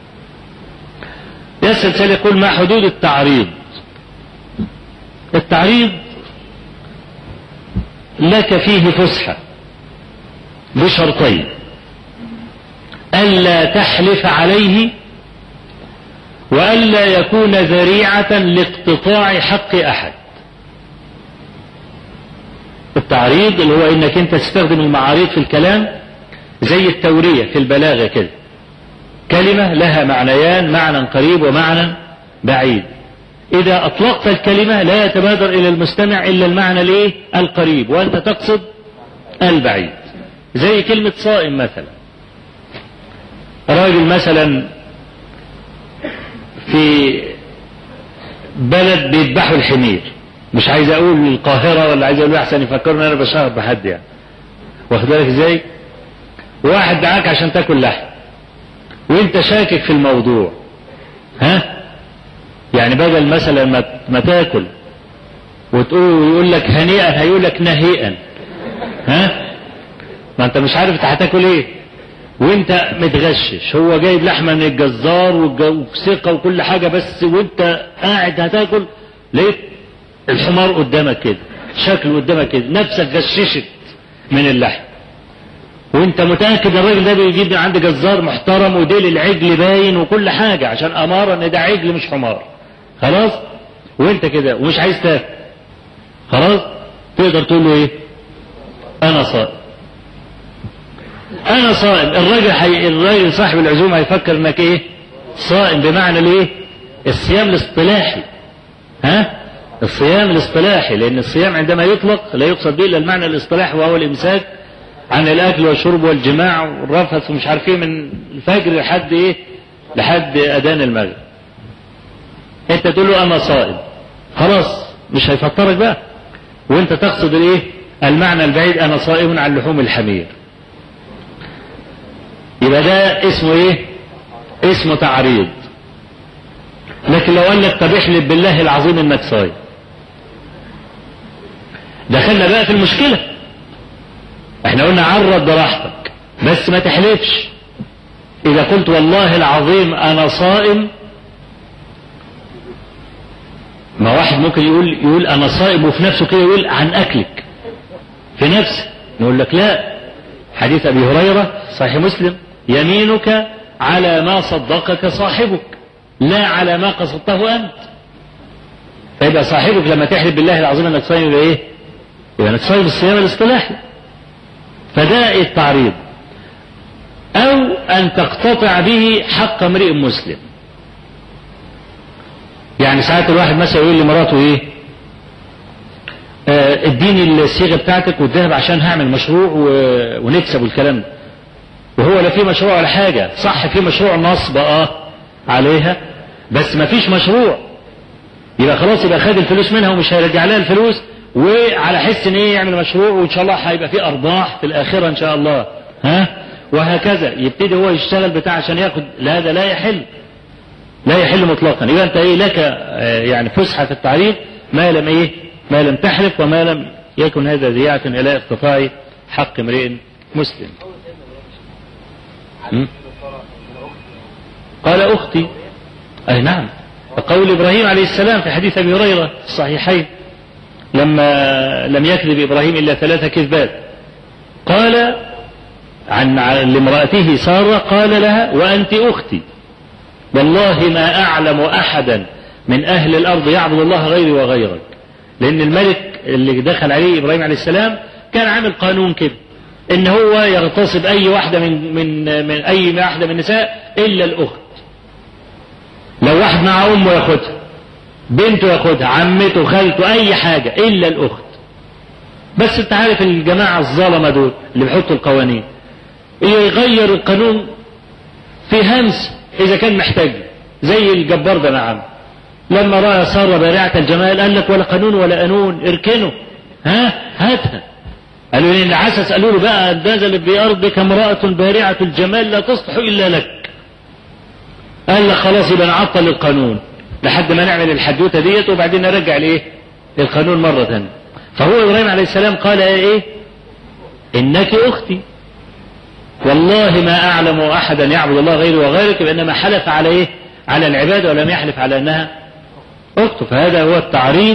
يسأل سأل يقول ما حدود التعريض التعريض لك فيه فسحة بشرطين ألا تحلف عليه وألا يكون ذريعة لاقتطاع حق أحد التعريض اللي هو انك انت تستخدم المعاريض في الكلام زي التورية في البلاغة كده كلمة لها معنيان معنى قريب ومعنى بعيد إذا أطلقت الكلمة لا يتبادر إلى المستمع إلا المعنى الإيه؟ القريب وأنت تقصد البعيد زي كلمة صائم مثلا راجل مثلا في بلد بيذبحوا الحمير مش عايز اقول القاهرة ولا عايز اقول احسن يفكروا ان انا بشهر بحد يعني واخد بالك ازاي واحد دعاك عشان تاكل لحم وانت شاكك في الموضوع ها يعني بدل مثلا ما ما تاكل وتقول يقول لك هنيئا هيقول لك نهيئا ها ما انت مش عارف انت هتاكل ايه وانت متغشش هو جايب لحمه من الجزار وثقه وكل حاجه بس وانت قاعد هتاكل لقيت الحمار قدامك كده شكله قدامك كده نفسك غششت من اللحم وانت متاكد الراجل ده بيجيب من عند جزار محترم وديل العجل باين وكل حاجه عشان اماره ان ده عجل مش حمار خلاص وانت كده ومش عايز تاكل خلاص تقدر تقول له ايه انا صائم انا صائم الراجل حي... الراجل صاحب العزومه هيفكر انك ايه صائم بمعنى الايه الصيام الاصطلاحي ها الصيام الاصطلاحي لان الصيام عندما يطلق لا يقصد به الا المعنى الاصطلاحي وهو الامساك عن الاكل والشرب والجماع والرفث ومش عارف ايه من الفجر لحد ايه لحد اذان المغرب انت تقول له انا صائم خلاص مش هيفطرك بقى وانت تقصد الايه المعنى البعيد انا صائم عن لحوم الحمير يبقى ده اسمه ايه اسمه تعريض لكن لو قال لك طب احلف بالله العظيم انك صايم دخلنا بقى في المشكله احنا قلنا عرض براحتك بس ما تحلفش اذا قلت والله العظيم انا صائم ما واحد ممكن يقول يقول انا صائم وفي نفسه كده يقول عن اكلك في نفسه نقول لك لا حديث ابي هريره صحيح مسلم يمينك على ما صدقك صاحبك لا على ما قصدته انت فيبقى صاحبك لما تحلف بالله العظيم انك صايم يبقى ايه؟ يبقى انك صايم الصيام الاصطلاحي فده التعريض او ان تقتطع به حق امرئ مسلم يعني ساعات الواحد مثلا يقول لمراته ايه آه اديني الصيغه بتاعتك والذهب عشان هعمل مشروع و... ونكسب الكلام ده وهو لا في مشروع ولا حاجه صح في مشروع نصب اه عليها بس ما فيش مشروع يبقى خلاص يبقى خد الفلوس منها ومش هيرجع لها الفلوس وعلى حس ان ايه يعمل مشروع وان شاء الله هيبقى فيه ارباح في الاخره ان شاء الله ها وهكذا يبتدي هو يشتغل بتاع عشان ياخد لا هذا لا يحل لا يحل مطلقا يبقى انت ايه لك يعني فسحه في التعريف ما لم ايه ما لم تحلف وما لم يكن هذا ذياعة الى اقتطاع حق امرئ مسلم م? قال اختي اي نعم قول ابراهيم عليه السلام في حديث ابي هريره في الصحيحين لما لم يكذب ابراهيم الا ثلاث كذبات قال عن لامرأته سارة قال لها وأنت أختي والله ما أعلم أحدا من أهل الأرض يعبد الله غيري وغيرك لأن الملك اللي دخل عليه إبراهيم عليه السلام كان عامل قانون كده إن هو يغتصب أي واحدة من من من أي واحدة من النساء إلا الأخت لو واحد مع أمه ياخدها بنته ياخدها عمته خالته أي حاجة إلا الأخت بس أنت عارف الجماعة الظلمة دول اللي بيحطوا القوانين يغير القانون في همس إذا كان محتاج زي الجبار ده نعم لما رأى سارة بارعة الجمال قال لك ولا قانون ولا قانون اركنه ها هاتها قالوا لي العسس قالوا له بقى نزل بأرضك امرأة بارعة الجمال لا تصلح إلا لك قال لك خلاص يبقى نعطل القانون لحد ما نعمل الحدوته ديت وبعدين نرجع لايه؟ القانون مره ثانيه. فهو ابراهيم عليه السلام قال ايه؟ انك اختي. والله ما اعلم احدا يعبد الله غيري وغيرك بانما حلف على ايه؟ على العباده ولم يحلف على انها اخته فهذا هو التعريض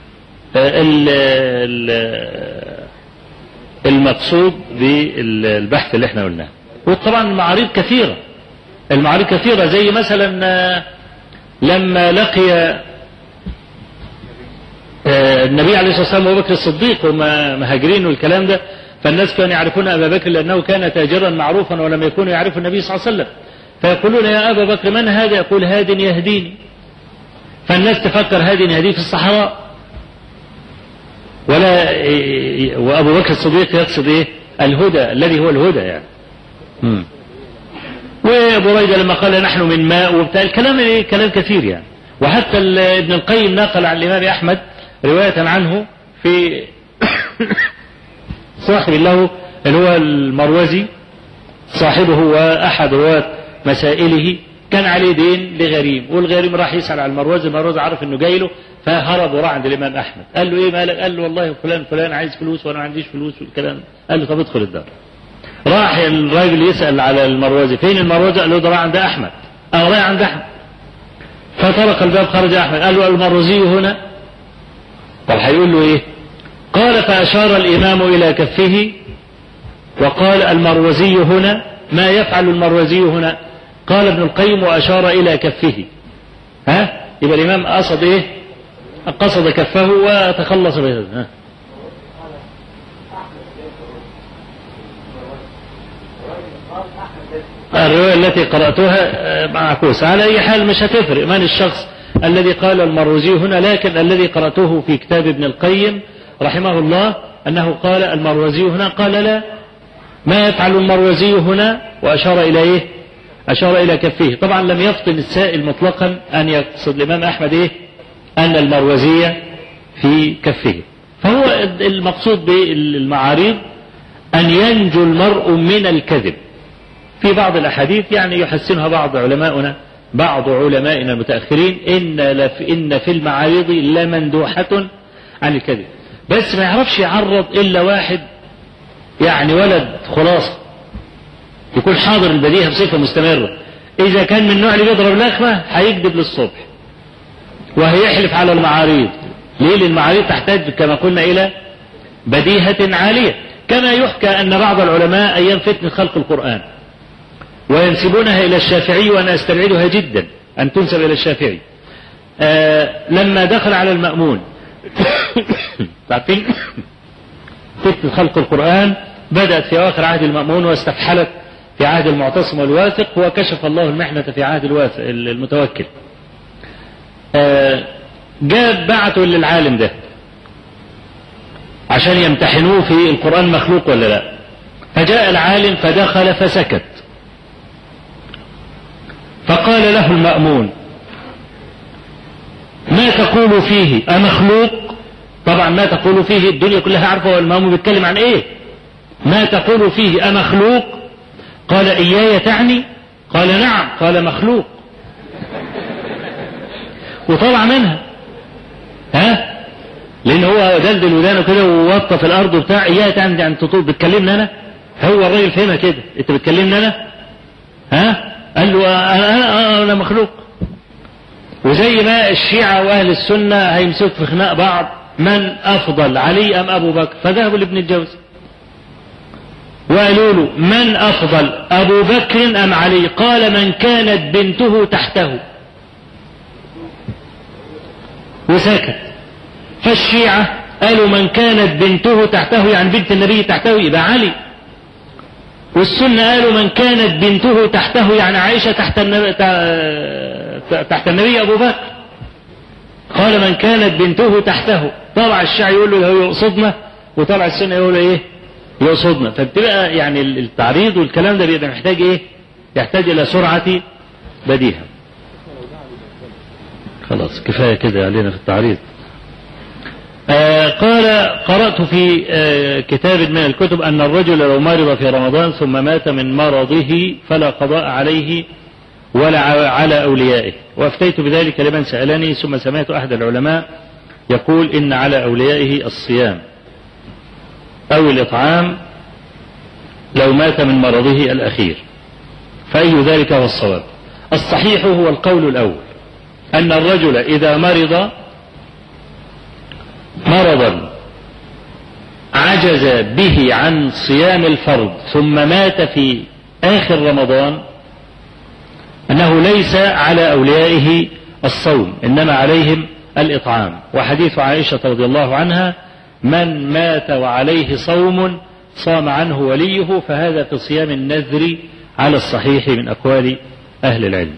المقصود بالبحث اللي احنا قلناه. وطبعا المعاريض كثيره. المعارض كثيرة زي مثلا لما لقي النبي عليه الصلاة والسلام وابو بكر الصديق وما مهاجرين والكلام ده فالناس كانوا يعرفون أبا بكر لأنه كان تاجرا معروفا ولم يكونوا يعرفوا النبي صلى الله عليه وسلم فيقولون يا أبا بكر من هذا يقول هاد يهديني فالناس تفكر هاد يهديه في الصحراء ولا وأبو بكر الصديق يقصد إيه الهدى الذي هو الهدى يعني م. وابو ريده لما قال نحن من ماء وبتاع الكلام ايه كلام كثير يعني وحتى ابن القيم نقل عن الامام احمد روايه عنه في صاحب له اللي هو المروزي صاحبه واحد رواه مسائله كان عليه دين لغريم والغريم راح يسال على المروزي المروزي عرف انه جاي له فهرب وراح عند الامام احمد قال له ايه مالك قال له والله فلان فلان عايز فلوس وانا ما عنديش فلوس والكلام قال له طب ادخل الدار راح الراجل يسأل على المروزي فين المروزي قال له ده راح عند أحمد أو رايح عند أحمد فطرق الباب خرج أحمد قال له المروزي هنا طب هيقول له إيه قال فأشار الإمام إلى كفه وقال المروزي هنا ما يفعل المروزي هنا قال ابن القيم وأشار إلى كفه ها يبقى الإمام قصد إيه قصد كفه وتخلص بهذا ها الرواية التي قرأتها معكوسة على أي حال مش هتفرق من الشخص الذي قال المروزي هنا لكن الذي قرأته في كتاب ابن القيم رحمه الله أنه قال المروزي هنا قال لا ما يفعل المروزي هنا وأشار إلى إيه أشار إلى كفيه طبعا لم يفطن السائل مطلقا أن يقصد الإمام أحمد إيه أن المروزية في كفه فهو المقصود بالمعاريض أن ينجو المرء من الكذب في بعض الأحاديث يعني يحسنها بعض علماؤنا بعض علمائنا المتأخرين إن لف إن في المعارض لمندوحة عن الكذب بس ما يعرفش يعرض إلا واحد يعني ولد خلاصة يكون حاضر البديهة بصفة مستمرة إذا كان من النوع اللي بيضرب لخمة هيكذب للصبح وهيحلف على المعاريض ليه لأن المعاريض تحتاج كما قلنا إلى بديهة عالية كما يحكى أن بعض العلماء أيام فتنة خلق القرآن وينسبونها إلى الشافعي وأنا أستبعدها جدا أن تنسب إلى الشافعي آه لما دخل على المأمون تعرفين فتنة خلق القرآن بدأت في أواخر عهد المأمون واستفحلت في عهد المعتصم والواثق وكشف الله المحنة في عهد الواثق المتوكل آه جاب بعته للعالم ده عشان يمتحنوه في القرآن مخلوق ولا لا فجاء العالم فدخل فسكت فقال له المأمون ما تقول فيه أمخلوق طبعا ما تقول فيه الدنيا كلها عارفة والمأمون بيتكلم عن ايه ما تقول فيه أمخلوق قال إياي تعني قال نعم قال مخلوق وطلع منها ها لان هو دلدل ودانه كده ووطى في الارض وبتاع اياي تعني يعني تطول بتكلمني انا هو الراجل فهمها كده انت بتكلمني انا ها قال له أنا, أنا, أنا مخلوق وزي ما الشيعة وأهل السنة هيمسكوا في خناق بعض من أفضل علي أم أبو بكر فذهبوا لابن الجوزي وقالوا له من أفضل أبو بكر أم علي قال من كانت بنته تحته وسكت فالشيعة قالوا من كانت بنته تحته يعني بنت النبي تحته يبقى علي والسنة قالوا من كانت بنته تحته يعني عائشة تحت النبي تحت النبي أبو بكر قال من كانت بنته تحته طلع الشيعي يقول له هو يقصدنا وطلع السنة يقول له ايه يقصدنا فبتبقى يعني التعريض والكلام ده بيبقى محتاج ايه يحتاج الى سرعة بديهة خلاص كفاية كده علينا في التعريض آه قال قرأت في آه كتاب من الكتب أن الرجل لو مرض في رمضان ثم مات من مرضه فلا قضاء عليه ولا على أوليائه وأفتيت بذلك لمن سألني ثم سمعت أحد العلماء يقول إن على أوليائه الصيام أو الإطعام لو مات من مرضه الأخير فأي ذلك هو الصواب الصحيح هو القول الأول أن الرجل إذا مرض مرضا عجز به عن صيام الفرض ثم مات في آخر رمضان أنه ليس على أوليائه الصوم إنما عليهم الإطعام وحديث عائشة رضي الله عنها من مات وعليه صوم صام عنه وليه فهذا في صيام النذر على الصحيح من أقوال أهل العلم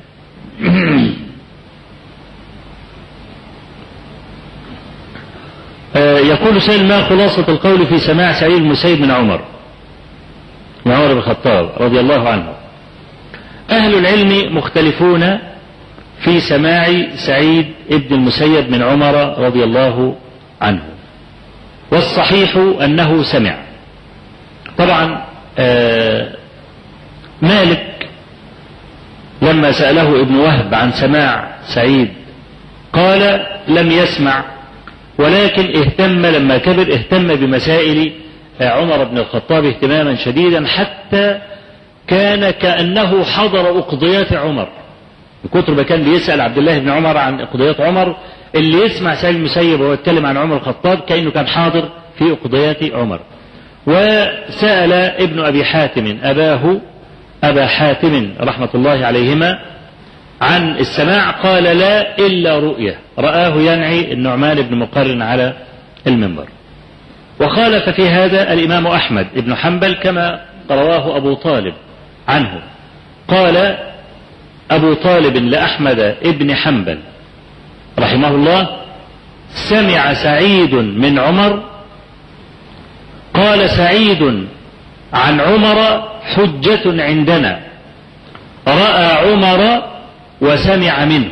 يقول سائل ما خلاصة القول في سماع سعيد المسيب من عمر من عمر بن الخطاب رضي الله عنه أهل العلم مختلفون في سماع سعيد ابن المسيب من عمر رضي الله عنه والصحيح أنه سمع طبعا آه مالك لما سأله ابن وهب عن سماع سعيد قال لم يسمع ولكن اهتم لما كبر اهتم بمسائل عمر بن الخطاب اهتماما شديدا حتى كان كأنه حضر أقضيات عمر من كتر ما كان بيسأل عبد الله بن عمر عن أقضيات عمر اللي يسمع سعيد المسيب وهو يتكلم عن عمر الخطاب كأنه كان حاضر في أقضيات عمر وسأل ابن أبي حاتم أباه أبا حاتم رحمة الله عليهما عن السماع قال لا إلا رؤية رآه ينعي النعمان بن مقرن على المنبر وخالف في هذا الإمام أحمد بن حنبل كما رواه أبو طالب عنه قال أبو طالب لأحمد بن حنبل رحمه الله سمع سعيد من عمر قال سعيد عن عمر حجة عندنا رأى عمر وسمع منه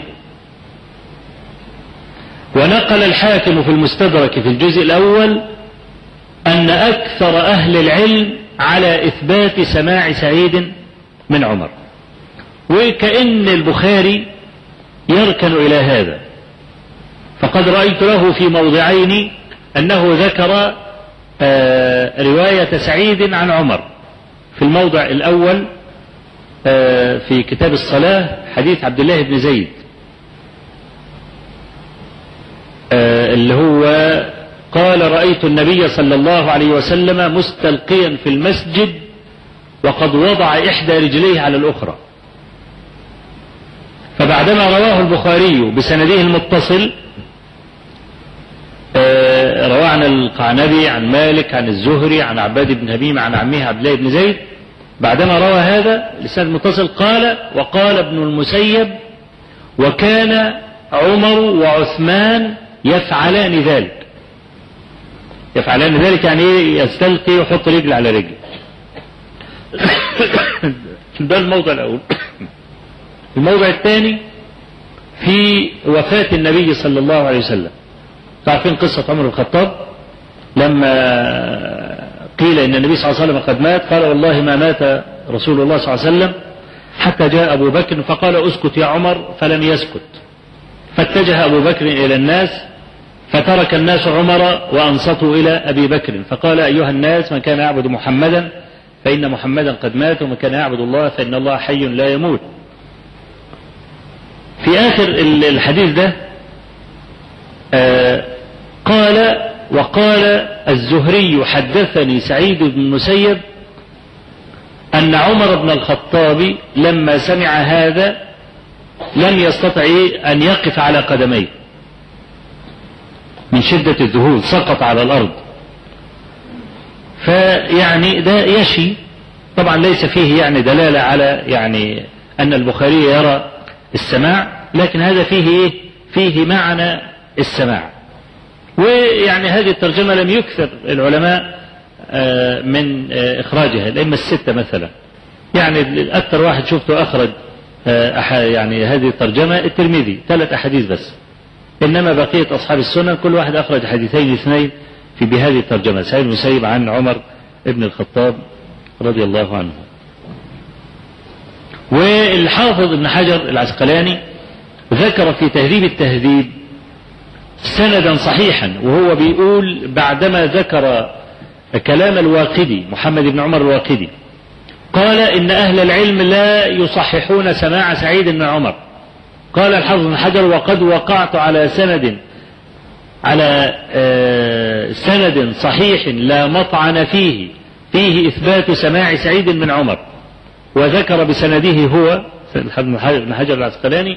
ونقل الحاكم في المستدرك في الجزء الأول أن أكثر أهل العلم على إثبات سماع سعيد من عمر وكأن البخاري يركن إلى هذا فقد رأيت له في موضعين أنه ذكر رواية سعيد عن عمر في الموضع الأول في كتاب الصلاة حديث عبد الله بن زيد اللي هو قال رأيت النبي صلى الله عليه وسلم مستلقيا في المسجد وقد وضع إحدى رجليه على الأخرى فبعدما رواه البخاري بسنده المتصل رواه عن القعنبي عن مالك عن الزهري عن عباد بن هميم عن عمه عبد الله بن زيد بعدما روى هذا لسان المتصل قال وقال ابن المسيب وكان عمر وعثمان يفعلان ذلك يفعلان ذلك يعني ايه يستلقي ويحط رجل على رجل ده الموضع الاول الموضع الثاني في وفاة النبي صلى الله عليه وسلم تعرفين قصة عمر الخطاب لما قيل ان النبي صلى الله عليه وسلم قد مات قال والله ما مات رسول الله صلى الله عليه وسلم حتى جاء ابو بكر فقال اسكت يا عمر فلم يسكت فاتجه ابو بكر الى الناس فترك الناس عمر وانصتوا الى ابي بكر فقال ايها الناس من كان يعبد محمدا فان محمدا قد مات ومن كان يعبد الله فان الله حي لا يموت في اخر الحديث ده آه قال وقال الزهري حدثني سعيد بن المسيب أن عمر بن الخطاب لما سمع هذا لم يستطع أن يقف على قدميه من شدة الذهول سقط على الأرض فيعني ده يشي طبعا ليس فيه يعني دلالة على يعني أن البخاري يرى السماع لكن هذا فيه إيه؟ فيه معنى السماع ويعني هذه الترجمة لم يكثر العلماء من إخراجها الأئمة الستة مثلا يعني أكثر واحد شفته أخرج يعني هذه الترجمة الترمذي ثلاث أحاديث بس إنما بقية أصحاب السنن كل واحد أخرج حديثين اثنين في بهذه الترجمة سعيد المسيب عن عمر ابن الخطاب رضي الله عنه والحافظ ابن حجر العسقلاني ذكر في تهذيب التهذيب سندا صحيحا وهو بيقول بعدما ذكر كلام الواقدي محمد بن عمر الواقدي قال إن أهل العلم لا يصححون سماع سعيد بن عمر قال الحافظ بن حجر وقد وقعت على سند على سند صحيح لا مطعن فيه فيه إثبات سماع سعيد بن عمر وذكر بسنده هو ابن حجر العسقلاني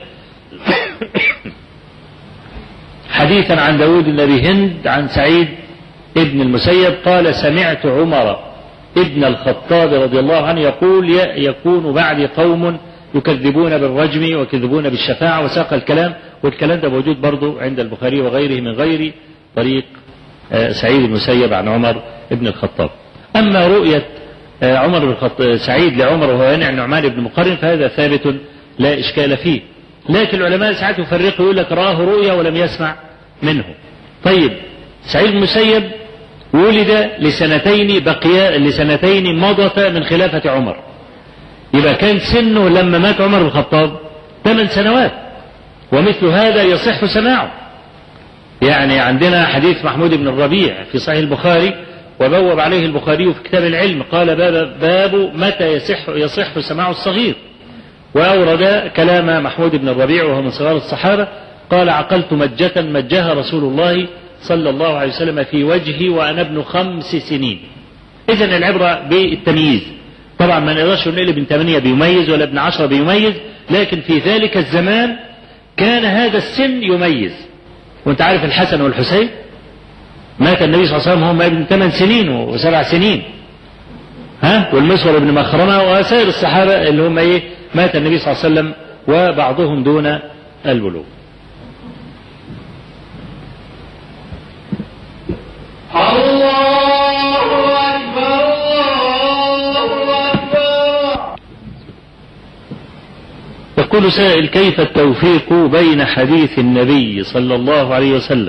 حديثا عن داود بن أبي هند عن سعيد ابن المسيب قال سمعت عمر ابن الخطاب رضي الله عنه يقول يكون بعد قوم يكذبون بالرجم ويكذبون بالشفاعة وساق الكلام والكلام ده موجود برضه عند البخاري وغيره من غير طريق سعيد المسيب عن عمر ابن الخطاب أما رؤية عمر بن الخطاب سعيد لعمر وهو ينع النعمان بن مقرن فهذا ثابت لا إشكال فيه لكن العلماء ساعات يفرقوا يقول لك راه رؤيا ولم يسمع منه طيب سعيد المسيب ولد لسنتين بقي لسنتين مضت من خلافة عمر يبقى كان سنه لما مات عمر بن الخطاب ثمان سنوات ومثل هذا يصح سماعه يعني عندنا حديث محمود بن الربيع في صحيح البخاري وبوب عليه البخاري في كتاب العلم قال باب, باب متى يصح يصح سماع الصغير وأورد كلام محمود بن الربيع وهو من صغار الصحابة قال عقلت مجة مجها رسول الله صلى الله عليه وسلم في وجهي وأنا ابن خمس سنين إذا العبرة بالتمييز طبعا ما نقدرش نقول ابن ثمانية بيميز ولا ابن عشرة بيميز لكن في ذلك الزمان كان هذا السن يميز وانت عارف الحسن والحسين مات النبي صلى الله عليه وسلم هم ابن ثمان سنين وسبع سنين ها والمسور بن مخرمة وسائر الصحابة اللي هم ايه مات النبي صلى الله عليه وسلم وبعضهم دون البلوغ الله أكبر الله أكبر يقول سائل كيف التوفيق بين حديث النبي صلى الله عليه وسلم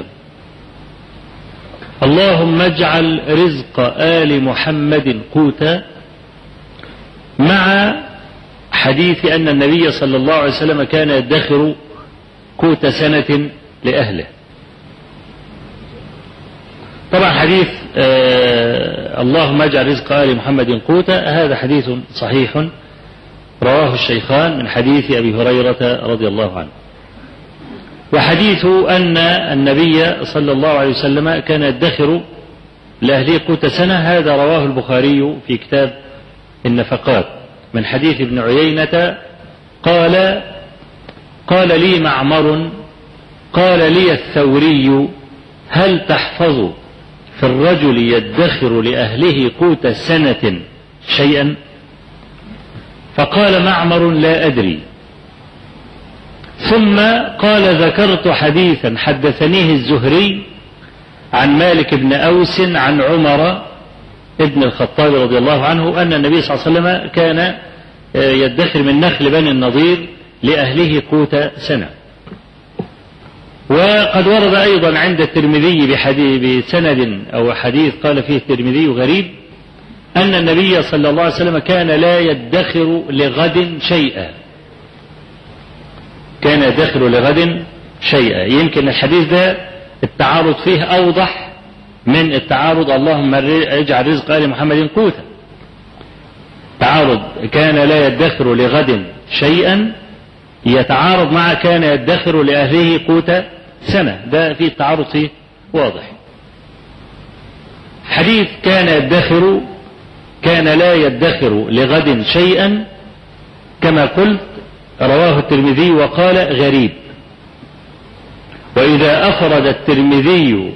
اللهم اجعل رزق آل محمد قوتا مع حديث أن النبي صلى الله عليه وسلم كان يدخر قوت سنة لأهله طبعا حديث آه اللهم اجعل رزق آل محمد قوتا هذا حديث صحيح رواه الشيخان من حديث أبي هريرة رضي الله عنه وحديث أن النبي صلى الله عليه وسلم كان يدخر لأهله قوت سنة هذا رواه البخاري في كتاب النفقات من حديث ابن عيينة قال قال لي معمر قال لي الثوري هل تحفظ في الرجل يدخر لأهله قوت سنة شيئا فقال معمر لا أدري ثم قال ذكرت حديثا حدثنيه الزهري عن مالك بن أوس عن عمر ابن الخطاب رضي الله عنه أن النبي صلى الله عليه وسلم كان يدخر من نخل بني النضير لأهله قوت سنة وقد ورد أيضا عند الترمذي بحديث بسند أو حديث قال فيه الترمذي غريب أن النبي صلى الله عليه وسلم كان لا يدخر لغد شيئا كان يدخر لغد شيئا يمكن الحديث ده التعارض فيه أوضح من التعارض اللهم اجعل رزق آل محمد قوتا تعارض كان لا يدخر لغد شيئا يتعارض مع كان يدخر لأهله قوت سنة ده فيه التعارض فيه واضح حديث كان يدخر كان لا يدخر لغد شيئا كما قلت رواه الترمذي وقال غريب وإذا أفرد الترمذي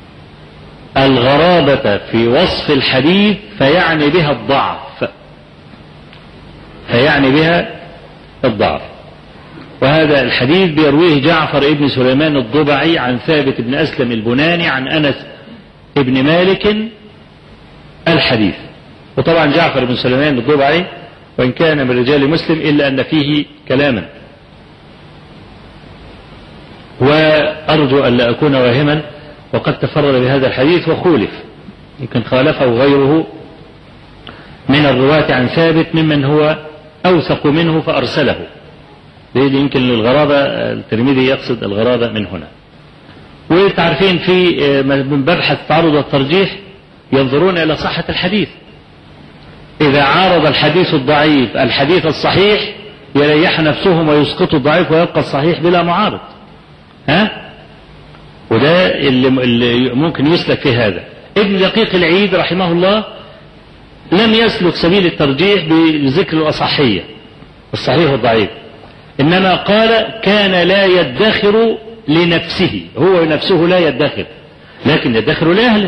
الغرابة في وصف الحديث فيعني بها الضعف فيعني بها الضعف وهذا الحديث بيرويه جعفر ابن سليمان الضبعي عن ثابت بن أسلم البناني عن أنس ابن مالك الحديث وطبعا جعفر بن سليمان الضبعي وإن كان من رجال مسلم إلا أن فيه كلاما أرجو أن لا أكون واهما وقد تفرد بهذا الحديث وخولف يمكن خالفه غيره من الرواة عن ثابت ممن هو أوثق منه فأرسله ليه يمكن للغرابة الترمذي يقصد الغرابة من هنا وتعرفين في من مبحث التعارض والترجيح ينظرون إلى صحة الحديث إذا عارض الحديث الضعيف الحديث الصحيح يريح نفسهم ويسقطوا الضعيف ويبقى الصحيح بلا معارض ها وده اللي, اللي ممكن يسلك في هذا ابن دقيق العيد رحمه الله لم يسلك سبيل الترجيح بذكر الأصحية الصحيح والضعيف إنما قال كان لا يدخر لنفسه هو نفسه لا يدخر لكن يدخر لأهله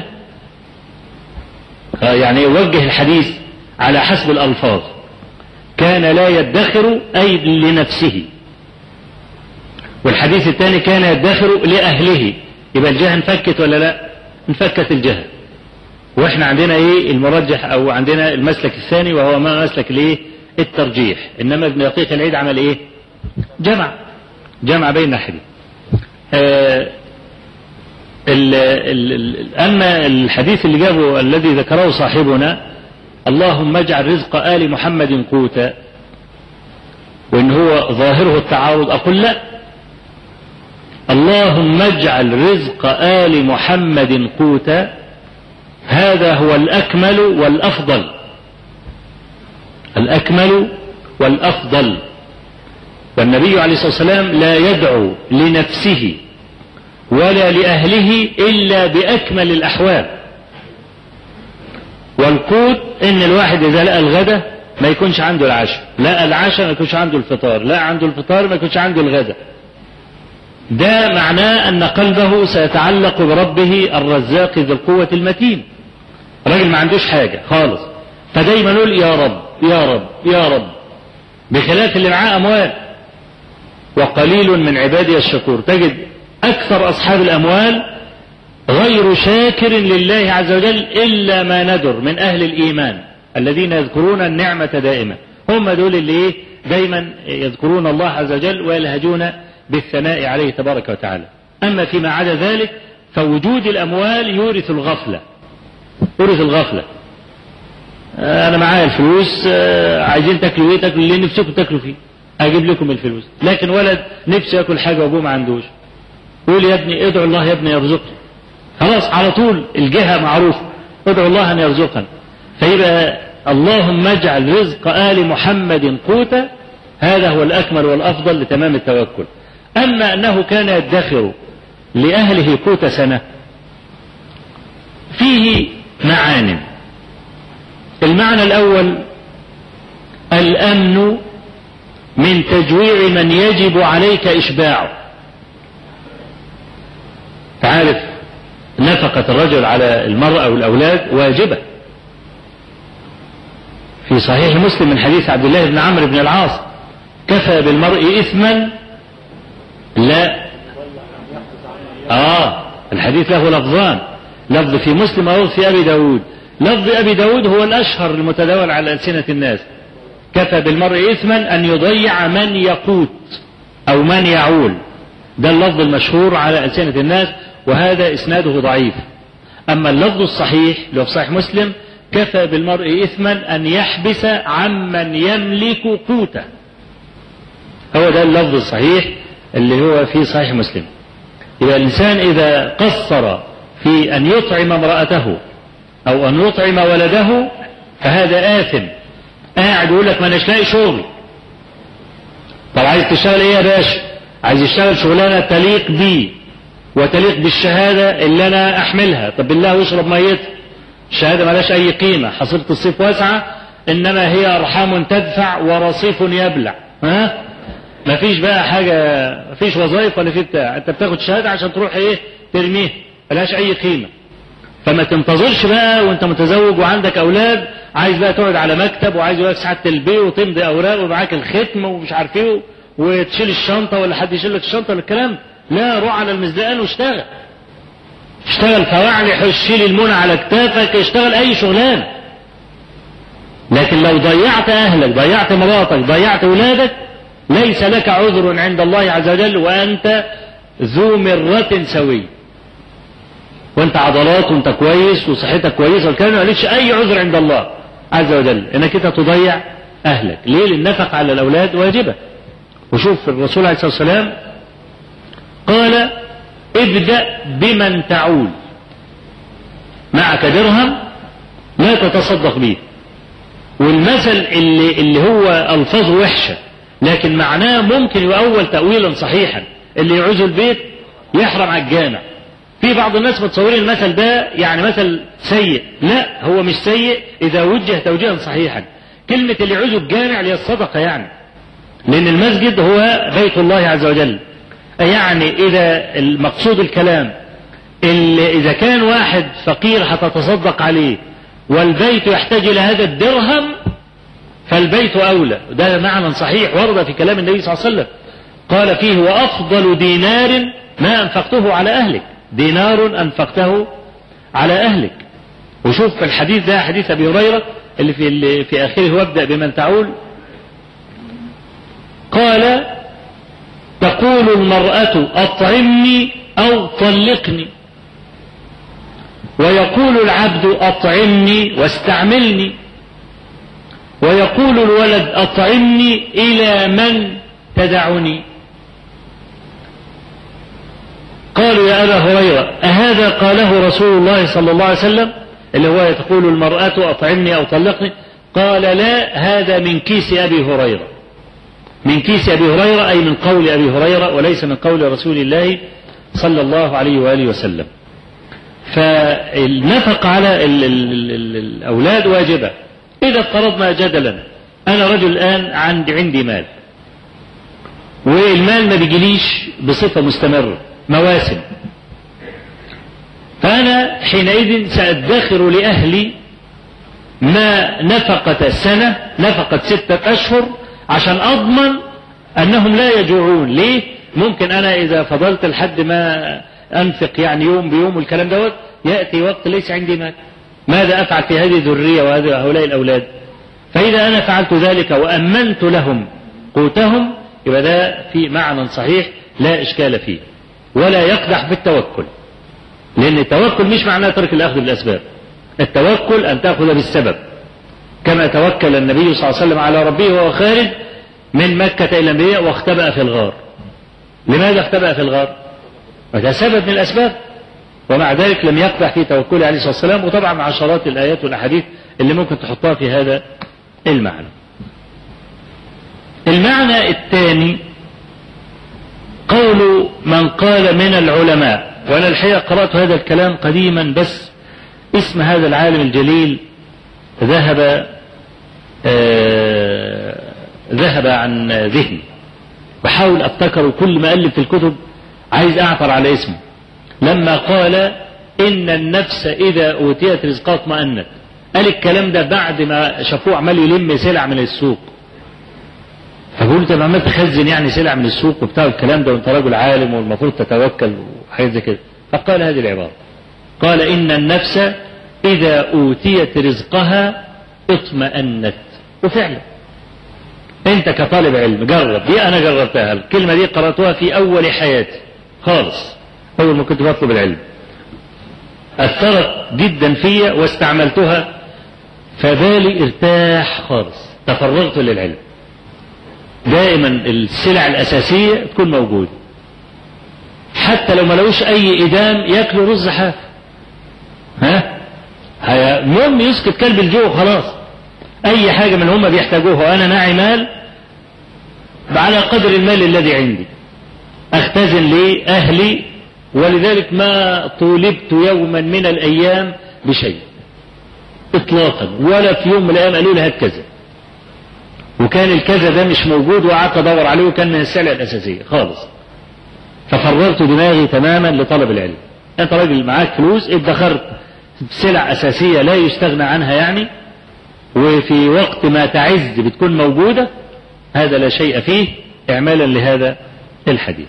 يعني يوجه الحديث على حسب الألفاظ كان لا يدخر أي لنفسه والحديث الثاني كان يدخر لأهله يبقى الجهة انفكت ولا لا انفكت الجهة واحنا عندنا ايه المرجح او عندنا المسلك الثاني وهو ما مسلك الايه الترجيح انما ابن دقيق العيد عمل ايه جمع جمع بين الحديث آه ال ال ال اما الحديث اللي جابه الذي ذكره صاحبنا اللهم اجعل رزق ال محمد قوتا وان هو ظاهره التعارض اقول لا اللهم اجعل رزق ال محمد قوتا هذا هو الأكمل والأفضل الأكمل والأفضل والنبي عليه الصلاة والسلام لا يدعو لنفسه ولا لأهله إلا بأكمل الأحوال والقوت إن الواحد إذا لقى الغداء ما يكونش عنده العشاء لا العشاء ما يكونش عنده الفطار لا عنده الفطار ما يكونش عنده الغداء ده معناه أن قلبه سيتعلق بربه الرزاق ذي القوة المتين راجل ما عندوش حاجة خالص فدايما يقول يا رب يا رب يا رب بخلاف اللي معاه أموال وقليل من عبادي الشكور تجد أكثر أصحاب الأموال غير شاكر لله عز وجل إلا ما ندر من أهل الإيمان الذين يذكرون النعمة دائما هم دول اللي إيه دايما يذكرون الله عز وجل ويلهجون بالثناء عليه تبارك وتعالى أما فيما عدا ذلك فوجود الأموال يورث الغفلة يورث الغفلة أنا معايا الفلوس عايزين تاكلوا إيه تاكلوا اللي نفسكم تاكلوا فيه أجيب لكم الفلوس لكن ولد نفسه ياكل حاجة وأبوه ما عندوش يقول يا ابني ادعو الله يا ابني يرزقني خلاص على طول الجهة معروفة ادعو الله أن يرزقنا فيبقى اللهم اجعل رزق آل محمد قوتا هذا هو الأكمل والأفضل لتمام التوكل أما أنه كان يدخر لأهله قوت سنة فيه معان المعنى الأول الأمن من تجويع من يجب عليك إشباعه تعرف نفقة الرجل على المرأة والأولاد واجبة في صحيح مسلم من حديث عبد الله بن عمرو بن العاص كفى بالمرء إثما لا آه الحديث له لفظان لفظ في مسلم ولفظ في أبي داود لفظ أبي داود هو الأشهر المتداول على ألسنة الناس كفى بالمرء إثما أن يضيع من يقوت أو من يعول ده اللفظ المشهور على ألسنة الناس وهذا إسناده ضعيف أما اللفظ الصحيح اللي هو في صحيح مسلم كفى بالمرء إثما أن يحبس عمن يملك قوته هو ده اللفظ الصحيح اللي هو في صحيح مسلم يبقى الإنسان إذا قصر في أن يطعم امرأته أو أن يطعم ولده فهذا آثم قاعد يقول لك ما أناش لاقي شغل طب عايز تشتغل إيه يا باشا؟ عايز يشتغل شغلانة تليق بيه وتليق بالشهادة اللي أنا أحملها طب بالله واشرب ميتها الشهادة ملاش أي قيمة حصيلة الصيف واسعة إنما هي أرحام تدفع ورصيف يبلع ها مفيش بقى حاجة مفيش وظائف ولا في بتاع أنت بتاخد شهادة عشان تروح إيه ترميها ملهاش أي قيمة فما تنتظرش بقى وانت متزوج وعندك اولاد عايز بقى تقعد على مكتب وعايز يقعد ساعه البي وتمضي اوراق ومعاك الختم ومش عارف ايه وتشيل الشنطه ولا حد يشيل لك الشنطه ولا الكلام لا روح على المزدقان واشتغل اشتغل فواعلح شيل المنى على كتافك اشتغل اي شغلانه لكن لو ضيعت اهلك ضيعت مراتك ضيعت اولادك ليس لك عذر عند الله عز وجل وانت ذو مرة سوي وانت عضلات وانت كويس وصحتك كويسة والكلام ما لكش اي عذر عند الله عز وجل انك انت تضيع اهلك ليه النفقة على الاولاد واجبة وشوف الرسول عليه الصلاة والسلام قال ابدأ بمن تعول معك درهم لا تتصدق به والمثل اللي, اللي هو ألفاظه وحشة لكن معناه ممكن يؤول تأويلا صحيحا اللي يعوز البيت يحرم على الجامع في بعض الناس متصورين المثل ده يعني مثل سيء لا هو مش سيء إذا وجه توجيها صحيحا كلمة اللي يعوز الجامع اللي هي الصدقة يعني لأن المسجد هو بيت الله عز وجل يعني إذا المقصود الكلام اللي إذا كان واحد فقير هتتصدق عليه والبيت يحتاج إلى هذا الدرهم فالبيت أولى ده معنى صحيح ورد في كلام النبي صلى الله عليه وسلم قال فيه وأفضل دينار ما أنفقته على أهلك دينار أنفقته على أهلك وشوف في الحديث ده حديث أبي هريرة اللي في, اللي في آخره وابدأ بمن تعول قال تقول المرأة أطعمني أو طلقني ويقول العبد أطعمني واستعملني ويقول الولد أطعمني إلى من تدعني قالوا يا أبا هريرة أهذا قاله رسول الله صلى الله عليه وسلم اللي هو تقول المرأة أطعمني أو طلقني قال لا هذا من كيس أبي هريرة من كيس أبي هريرة أي من قول أبي هريرة وليس من قول رسول الله صلى الله عليه وآله وسلم فالنفقة على ال ال ال الأولاد واجبة إذا افترضنا جدلا أنا رجل الآن عندي عندي مال والمال ما بيجيليش بصفة مستمرة مواسم فأنا حينئذ سأدخر لأهلي ما نفقة سنة نفقة ستة أشهر عشان أضمن أنهم لا يجوعون ليه ممكن أنا إذا فضلت لحد ما أنفق يعني يوم بيوم والكلام دوت يأتي وقت ليس عندي مال ماذا أفعل في هذه الذرية وهؤلاء الأولاد فإذا أنا فعلت ذلك وأمنت لهم قوتهم يبقى ده في معنى صحيح لا إشكال فيه ولا يقدح في التوكل لأن التوكل مش معناه ترك الأخذ بالأسباب التوكل أن تأخذ بالسبب كما توكل النبي صلى الله عليه وسلم على ربه وهو خارج من مكة إلى المدينة واختبأ في الغار لماذا اختبأ في الغار وده سبب من الأسباب ومع ذلك لم يقدح في توكله عليه الصلاة والسلام وطبعا عشرات الآيات والأحاديث اللي ممكن تحطها في هذا المعنى المعنى الثاني قول من قال من العلماء وأنا الحقيقة قرأت هذا الكلام قديما بس اسم هذا العالم الجليل ذهب آه ذهب عن ذهني بحاول افتكر كل ما ألف في الكتب عايز أعثر على اسمه لما قال إن النفس إذا أوتيت رزقها اطمأنت قال الكلام ده بعد ما شافوه عمال يلم سلع من السوق فبقول انت عمال تخزن يعني سلع من السوق وبتاع الكلام ده وانت راجل عالم والمفروض تتوكل وحاجات زي كده فقال هذه العبارة قال إن النفس إذا أوتيت رزقها اطمأنت وفعلا أنت كطالب علم جرب دي أنا جربتها الكلمة دي قرأتها في أول حياتي خالص أول ما كنت بطلب العلم أثرت جدا فيا واستعملتها فبالي ارتاح خالص تفرغت للعلم دائما السلع الأساسية تكون موجودة حتى لو ما لقوش أي إدام ياكلوا رز حاف ها المهم يسكت كلب الجوع خلاص أي حاجة من هم بيحتاجوها وأنا معي مال على قدر المال الذي عندي أختزن لأهلي ولذلك ما طولبت يوما من الأيام بشيء إطلاقا ولا في يوم من الأيام قالوا لي هات كذا وكان الكذا ده مش موجود وقعدت أدور عليه وكان من السلع الأساسية خالص ففرغت دماغي تماما لطلب العلم أنت راجل معاك فلوس ادخرت سلع أساسية لا يستغنى عنها يعني وفي وقت ما تعز بتكون موجودة هذا لا شيء فيه إعمالا لهذا الحديث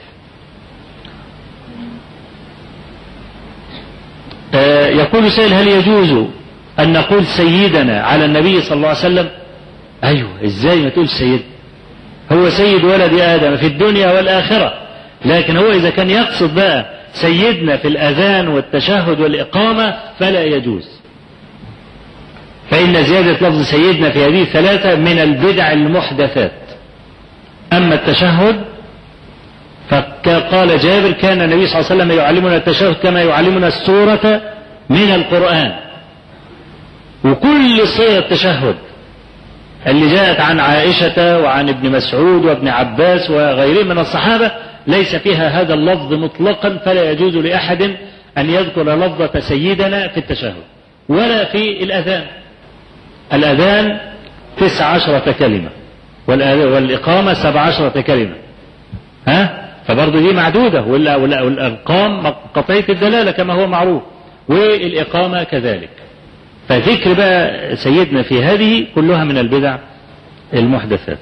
آه يقول سائل هل يجوز أن نقول سيدنا على النبي صلى الله عليه وسلم أيوة إزاي ما تقول سيد هو سيد ولد آدم في الدنيا والآخرة لكن هو إذا كان يقصد بقى سيدنا في الأذان والتشهد والإقامة فلا يجوز فإن زيادة لفظ سيدنا في هذه الثلاثة من البدع المحدثات أما التشهد فقال جابر كان النبي صلى الله عليه وسلم يعلمنا التشهد كما يعلمنا السورة من القرآن وكل صيغ التشهد اللي جاءت عن عائشة وعن ابن مسعود وابن عباس وغيرهم من الصحابة ليس فيها هذا اللفظ مطلقا فلا يجوز لأحد أن يذكر لفظة سيدنا في التشهد ولا في الأذان الأذان تسع عشرة كلمة والإقامة سبع عشرة كلمة ها فبرضه دي معدودة والأرقام قطعية الدلالة كما هو معروف والإقامة كذلك فذكر بقى سيدنا في هذه كلها من البدع المحدثات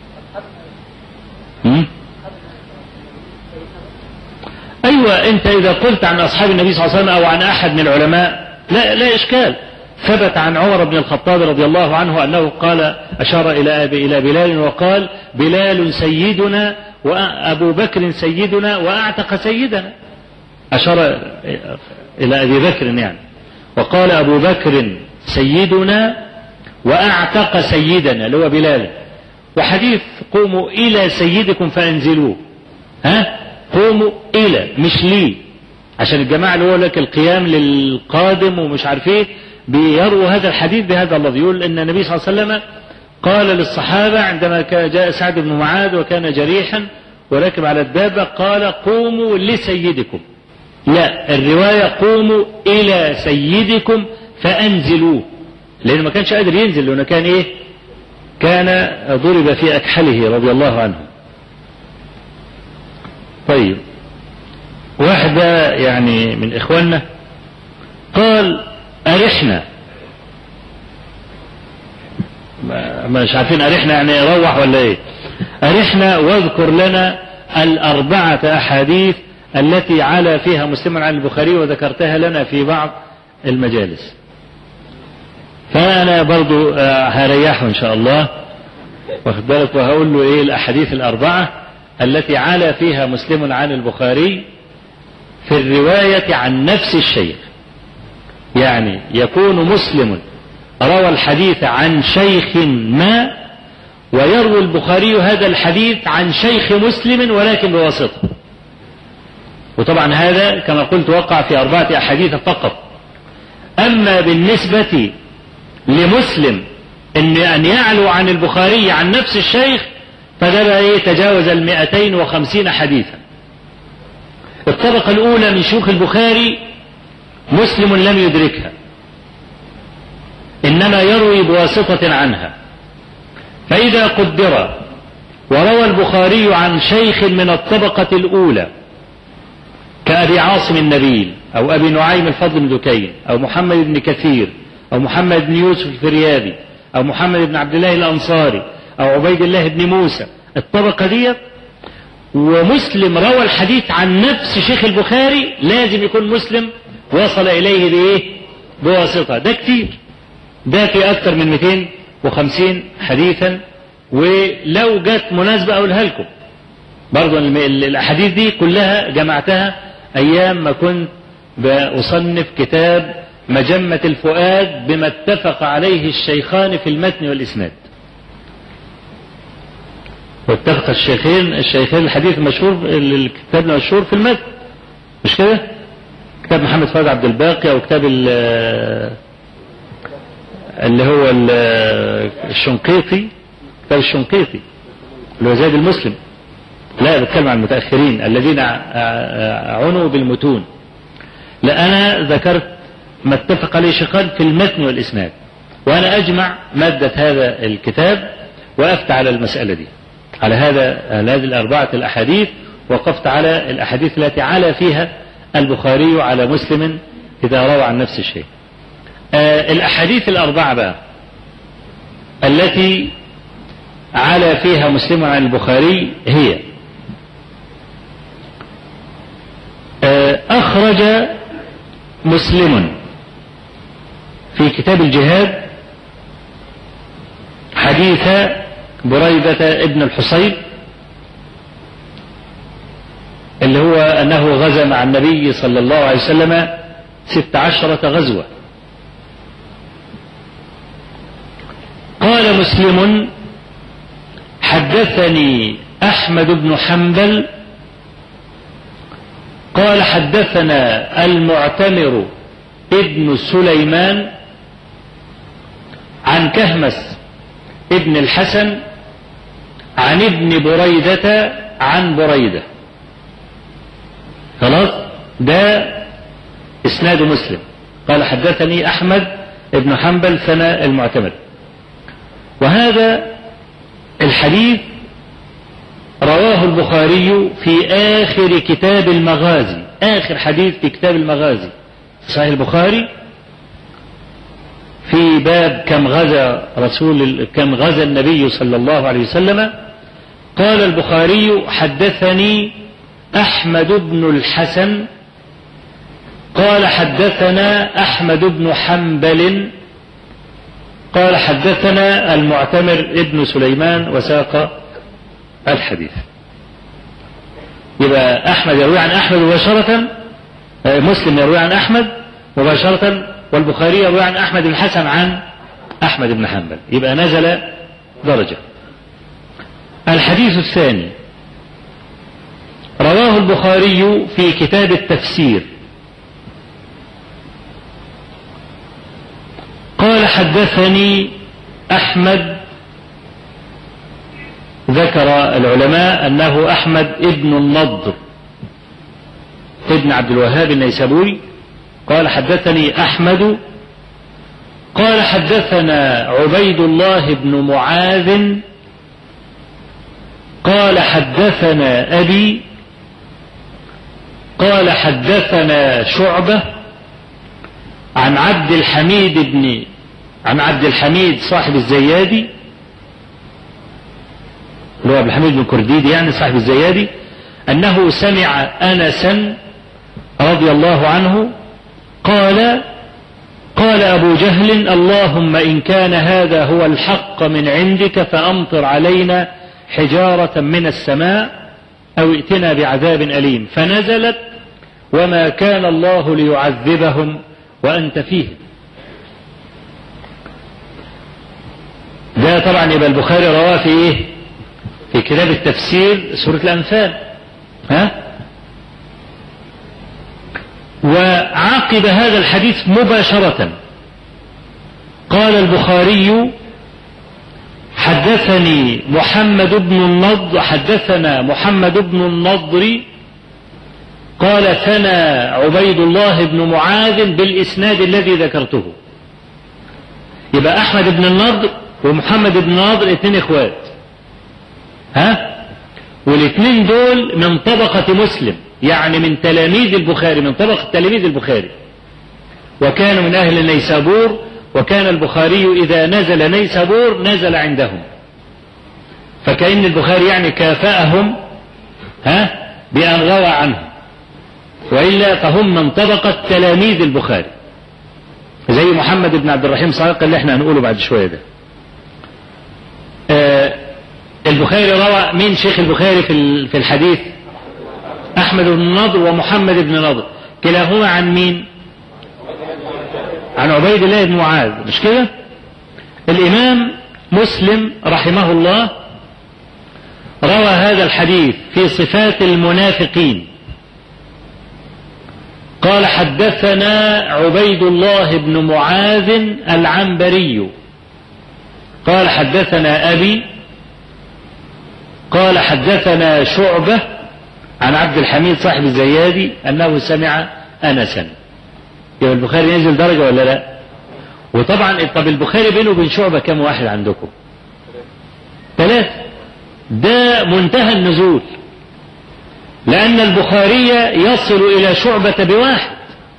أيوة أنت إذا قلت عن أصحاب النبي صلى الله عليه وسلم أو عن أحد من العلماء لا لا إشكال ثبت عن عمر بن الخطاب رضي الله عنه أنه قال أشار إلى أبي إلى بلال وقال بلال سيدنا وأبو بكر سيدنا وأعتق سيدنا أشار إلى أبي بكر يعني وقال أبو بكر سيدنا وأعتق سيدنا اللي هو بلال وحديث قوموا إلى سيدكم فأنزلوه ها قوموا إلى مش لي عشان الجماعة اللي هو لك القيام للقادم ومش عارف ايه بيروا هذا الحديث بهذا اللفظ يقول ان النبي صلى الله عليه وسلم قال للصحابة عندما جاء سعد بن معاذ وكان جريحا وركب على الدابة قال قوموا لسيدكم لا الرواية قوموا إلى سيدكم فأنزلوه لأنه ما كانش قادر ينزل لأنه كان إيه كان ضرب في أكحله رضي الله عنه طيب واحد يعني من إخواننا قال أرحنا مش عارفين أرحنا يعني روح ولا إيه أرحنا واذكر لنا الأربعة أحاديث التي علا فيها مسلم عن البخاري وذكرتها لنا في بعض المجالس فأنا برضو هريحه إن شاء الله واخد بالك وهقول له إيه الأحاديث الأربعة التي علا فيها مسلم عن البخاري في الرواية عن نفس الشيخ يعني يكون مسلم روى الحديث عن شيخ ما ويروي البخاري هذا الحديث عن شيخ مسلم ولكن بواسطة وطبعا هذا كما قلت وقع في أربعة أحاديث فقط أما بالنسبة لمسلم إن أن يعلو عن البخاري عن نفس الشيخ فده بقى إيه تجاوز المئتين وخمسين حديثا الطبقة الأولى من شيوخ البخاري مسلم لم يدركها إنما يروي بواسطة عنها فإذا قدر وروى البخاري عن شيخ من الطبقة الأولى كأبي عاصم النبيل أو أبي نعيم الفضل بن دكين أو محمد بن كثير أو محمد بن يوسف الفريابي أو محمد بن عبد الله الأنصاري أو عبيد الله بن موسى الطبقة دي ومسلم روى الحديث عن نفس شيخ البخاري لازم يكون مسلم وصل إليه بإيه بواسطة ده كتير ده في أكثر من 250 حديثا ولو جت مناسبة أقولها لكم برضو الأحاديث دي كلها جمعتها أيام ما كنت بأصنف كتاب مجمة الفؤاد بما اتفق عليه الشيخان في المتن والإسناد واتفق الشيخين الشيخين الحديث المشهور الكتاب المشهور في المتن مش كده؟ كتاب محمد فؤاد عبد الباقي أو كتاب اللي هو الشنقيطي كتاب الشنقيطي اللي هو زيد المسلم لا بتكلم عن المتأخرين الذين عنوا بالمتون لا أنا ذكرت ما اتفق عليه شيخان في المتن والإسناد وأنا أجمع مادة هذا الكتاب وقفت على المسألة دي على هذا هذه الأربعة الأحاديث وقفت على الأحاديث التي علا فيها البخاري على مسلم إذا روى عن نفس الشيء آه الأحاديث الأربعة بقى التي علا فيها مسلم عن البخاري هي آه أخرج مسلم في كتاب الجهاد حديث بريدة ابن الحصيب غزا مع النبي صلى الله عليه وسلم ست عشرة غزوة قال مسلم حدثني أحمد بن حنبل قال حدثنا المعتمر ابن سليمان عن كهمس ابن الحسن عن ابن بريدة عن بريدة خلاص ده اسناد مسلم قال حدثني احمد ابن حنبل ثناء المعتمد وهذا الحديث رواه البخاري في آخر كتاب المغازي آخر حديث في كتاب المغازي صحيح البخاري في باب كم غزا رسول كم غزا النبي صلى الله عليه وسلم قال البخاري حدثني أحمد بن الحسن قال حدثنا أحمد بن حنبل قال حدثنا المعتمر ابن سليمان وساق الحديث يبقى أحمد يروي عن أحمد مباشرة مسلم يروي عن أحمد مباشرة والبخاري يروي عن أحمد بن الحسن عن أحمد بن حنبل يبقى نزل درجة الحديث الثاني رواه البخاري في كتاب التفسير قال حدثني أحمد ذكر العلماء أنه أحمد ابن النضر ابن عبد الوهاب النيسابوري قال حدثني أحمد قال حدثنا عبيد الله بن معاذ قال حدثنا أبي قال حدثنا شعبة عن عبد الحميد بن عن عبد الحميد صاحب الزيادي اللي هو عبد الحميد بن كرديد يعني صاحب الزيادي أنه سمع أنسا رضي الله عنه قال قال أبو جهل اللهم إن كان هذا هو الحق من عندك فأمطر علينا حجارة من السماء أو ائتنا بعذاب أليم فنزلت وما كان الله ليعذبهم وأنت فيهم ده طبعا يبقى البخاري رواه في ايه في كتاب التفسير سورة الأنفال ها وعقب هذا الحديث مباشرة قال البخاري حدثني محمد بن النضر حدثنا محمد بن النضر قال ثنى عبيد الله بن معاذ بالإسناد الذي ذكرته يبقى أحمد بن النضر ومحمد بن النضر اثنين إخوات ها والاثنين دول من طبقة مسلم يعني من تلاميذ البخاري من طبقة تلاميذ البخاري وكانوا من أهل نيسابور وكان البخاري إذا نزل نيسابور نزل عندهم فكأن البخاري يعني كافأهم ها بأن روى عنهم وإلا فهم من طبقة تلاميذ البخاري زي محمد بن عبد الرحيم صادق اللي احنا هنقوله بعد شوية ده آه البخاري روى مين شيخ البخاري في في الحديث أحمد بن نضر ومحمد بن نضر كلاهما عن مين عن عبيد الله بن معاذ مش كده الإمام مسلم رحمه الله روى هذا الحديث في صفات المنافقين قال حدثنا عبيد الله بن معاذ العنبري قال حدثنا أبي قال حدثنا شعبة عن عبد الحميد صاحب الزيادي أنه سمع أنسا يبقى البخاري ينزل درجة ولا لا وطبعا طب البخاري بينه وبين شعبة كم واحد عندكم ثلاثة ده منتهى النزول لأن البخاري يصل إلى شعبة بواحد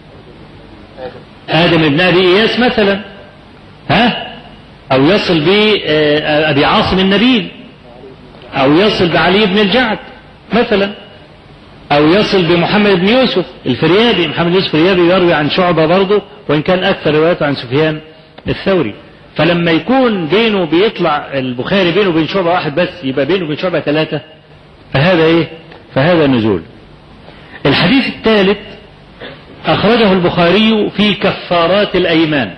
آدم بن أبي إياس مثلا ها أو يصل بأبي عاصم النبيل أو يصل بعلي بن الجعد مثلا أو يصل بمحمد بن يوسف الفريابي محمد يوسف الفريابي يروي عن شعبة برضه وإن كان أكثر رواياته عن سفيان الثوري فلما يكون بينه بيطلع البخاري بينه وبين شعبة واحد بس يبقى بينه وبين شعبة ثلاثة فهذا إيه؟ فهذا نزول الحديث الثالث أخرجه البخاري في كفارات الأيمان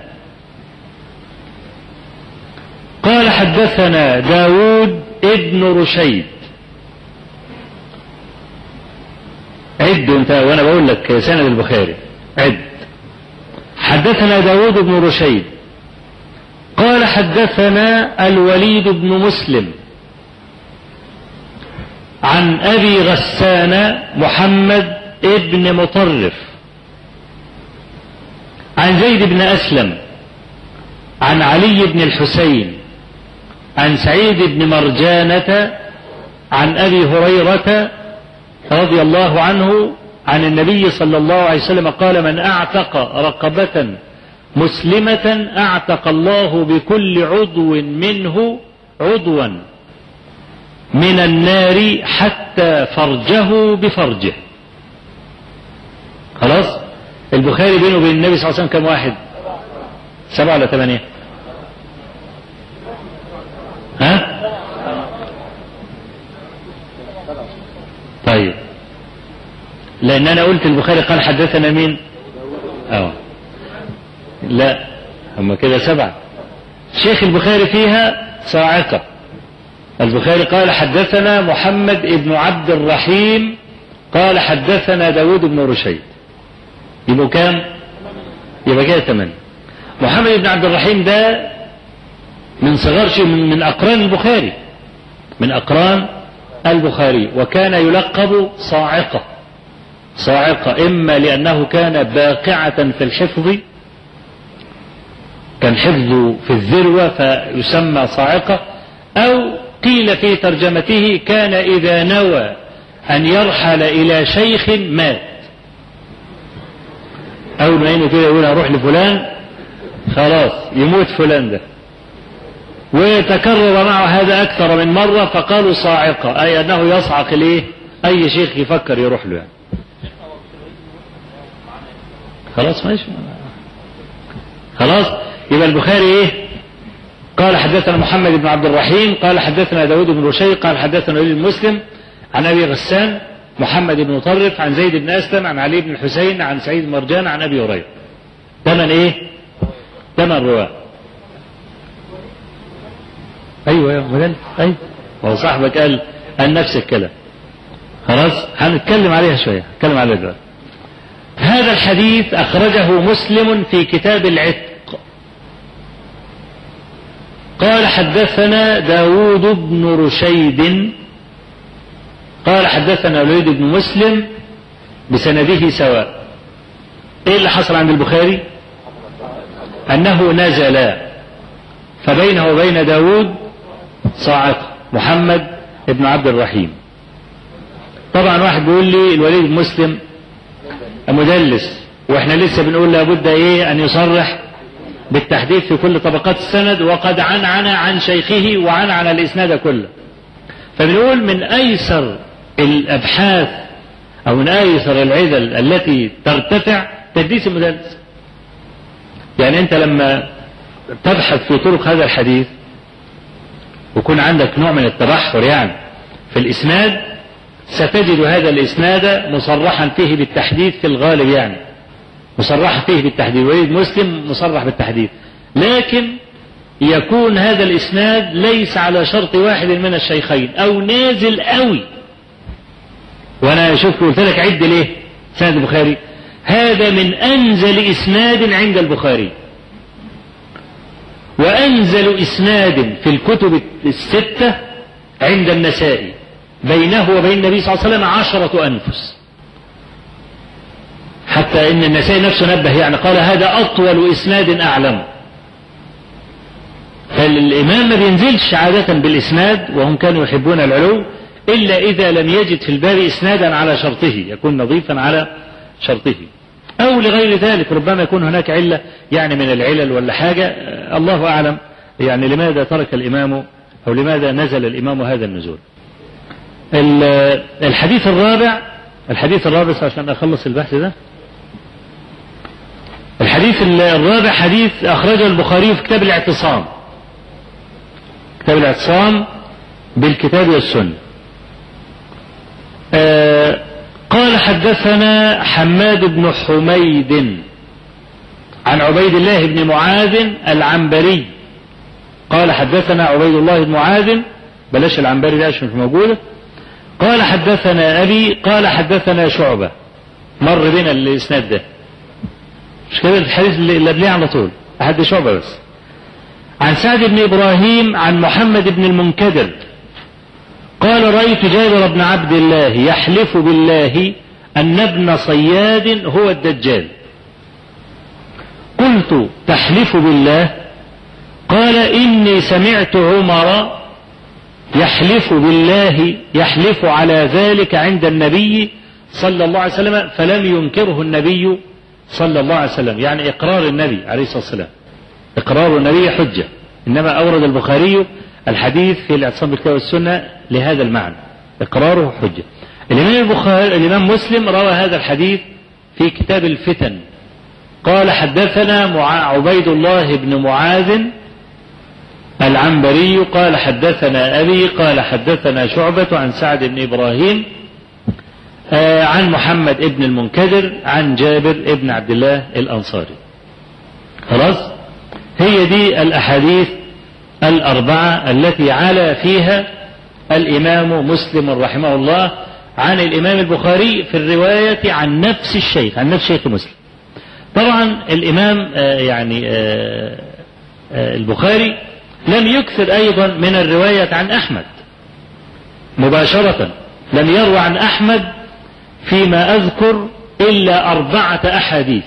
قال حدثنا داود ابن رشيد عد انت وانا بقول لك سند البخاري عد حدثنا داود بن رشيد قال حدثنا الوليد بن مسلم عن ابي غسان محمد ابن مطرف عن زيد بن اسلم عن علي بن الحسين عن سعيد بن مرجانه عن ابي هريره رضي الله عنه عن النبي صلى الله عليه وسلم قال من اعتق رقبه مسلمه اعتق الله بكل عضو منه عضوا من النار حتى فرجه بفرجه خلاص البخاري بينه وبين النبي صلى الله عليه وسلم كم واحد سبعة ولا ثمانية ها طيب لأن أنا قلت البخاري قال حدثنا مين أه لا هم كده سبعة شيخ البخاري فيها صاعقة البخاري قال حدثنا محمد بن عبد الرحيم قال حدثنا داود بن رشيد يبقوا كام يبقى كده ثمانية محمد بن عبد الرحيم ده من صغار شيء من, من أقران البخاري من أقران البخاري وكان يلقب صاعقة صاعقة إما لأنه كان باقعة في الحفظ كان حفظه في الذروة فيسمى صاعقة أو قيل في ترجمته كان إذا نوى أن يرحل إلى شيخ مات أول ما ينوي كده يقول أروح لفلان خلاص يموت فلان ده وتكرر معه هذا أكثر من مرة فقالوا صاعقة أي أنه يصعق ليه أي شيخ يفكر يروح له يعني. خلاص ماشي خلاص يبقى البخاري ايه قال حدثنا محمد بن عبد الرحيم قال حدثنا داود بن رشيد قال حدثنا وليد المسلم عن ابي غسان محمد بن مطرف عن زيد بن اسلم عن علي بن الحسين عن سعيد مرجان عن ابي هريره ثمن ايه ثمن رواه ايوه ايوه مدل ايوه هو صاحبك قال قال نفس الكلام خلاص هنتكلم عليها شويه هنتكلم عليها دلوقتي هذا الحديث اخرجه مسلم في كتاب العتق قال حدثنا داود بن رشيد قال حدثنا الوليد بن مسلم بسنده سواء ايه اللي حصل عند البخاري انه نزل فبينه وبين داود صاعقة محمد بن عبد الرحيم طبعا واحد بيقول لي الوليد بن مسلم مدلس واحنا لسه بنقول لابد ايه ان يصرح بالتحديث في كل طبقات السند وقد عنعن عن شيخه وعنعن الاسناد كله فبنقول من ايسر الابحاث او من ايسر العدل التي ترتفع تدليس المدلس يعني انت لما تبحث في طرق هذا الحديث ويكون عندك نوع من التبحر يعني في الاسناد ستجد هذا الاسناد مصرحا فيه بالتحديث في الغالب يعني مصرح فيه بالتحديد وليد مسلم مصرح بالتحديد لكن يكون هذا الاسناد ليس على شرط واحد من الشيخين او نازل قوي وانا شوف قلت لك عد ليه سند البخاري هذا من انزل اسناد عند البخاري وانزل اسناد في الكتب السته عند النسائي بينه وبين النبي صلى الله عليه وسلم عشره انفس حتى ان النسائي نفسه نبه يعني قال هذا اطول اسناد اعلم فالامام ما بينزلش عادة بالاسناد وهم كانوا يحبون العلو الا اذا لم يجد في الباب اسنادا على شرطه يكون نظيفا على شرطه او لغير ذلك ربما يكون هناك علة يعني من العلل ولا حاجة الله اعلم يعني لماذا ترك الامام او لماذا نزل الامام هذا النزول الحديث الرابع الحديث الرابع عشان اخلص البحث ده الحديث الرابع حديث أخرجه البخاري في كتاب الاعتصام كتاب الاعتصام بالكتاب والسنة آه قال حدثنا حماد بن حميد عن عبيد الله بن معاذ العنبري قال حدثنا عبيد الله بن معاذ بلاش العنبري ده عشان مش موجوده قال حدثنا ابي قال حدثنا شعبه مر بنا الاسناد ده مش كده الحديث اللي قبليه على طول لحد شعبه بس عن سعد بن ابراهيم عن محمد بن المنكدر قال رايت جابر بن عبد الله يحلف بالله ان ابن صياد هو الدجال قلت تحلف بالله قال اني سمعت عمر يحلف بالله يحلف على ذلك عند النبي صلى الله عليه وسلم فلم ينكره النبي صلى الله عليه وسلم يعني اقرار النبي عليه الصلاه والسلام اقرار النبي حجه انما اورد البخاري الحديث في الاعتصام بالكتاب والسنه لهذا المعنى اقراره حجه الامام البخاري الامام مسلم روى هذا الحديث في كتاب الفتن قال حدثنا مع عبيد الله بن معاذ العنبري قال حدثنا أبي قال حدثنا شعبة عن سعد بن إبراهيم آه عن محمد بن المنكدر عن جابر بن عبد الله الأنصاري خلاص هي دي الأحاديث الأربعة التي علا فيها الإمام مسلم رحمه الله عن الإمام البخاري في الرواية عن نفس الشيخ عن نفس شيخ مسلم طبعا الإمام آه يعني آه البخاري لم يكثر أيضا من الرواية عن أحمد مباشرة لم يروى عن أحمد فيما أذكر إلا أربعة أحاديث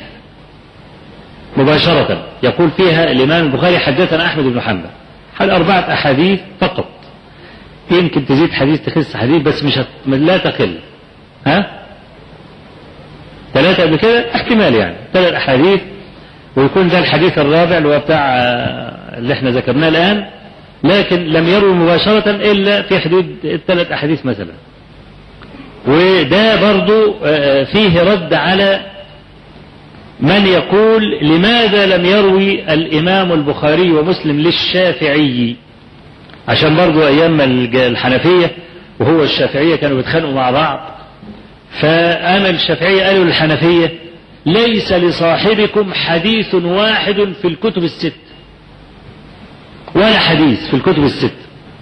مباشرة يقول فيها الإمام البخاري حدثنا أحمد بن حنبل حل أربعة أحاديث فقط يمكن تزيد حديث تخس حديث بس مش هت... لا تقل ها ثلاثة قبل كده احتمال يعني ثلاث أحاديث ويكون ده الحديث الرابع اللي هو بتاع اللي احنا ذكرناه الآن لكن لم يروي مباشرة إلا في حدود الثلاث أحاديث مثلا وده برضو فيه رد على من يقول لماذا لم يروي الإمام البخاري ومسلم للشافعي عشان برضو أيام الحنفية وهو الشافعية كانوا بيتخانقوا مع بعض فأنا الشافعية قالوا للحنفية ليس لصاحبكم حديث واحد في الكتب الست ولا حديث في الكتب الست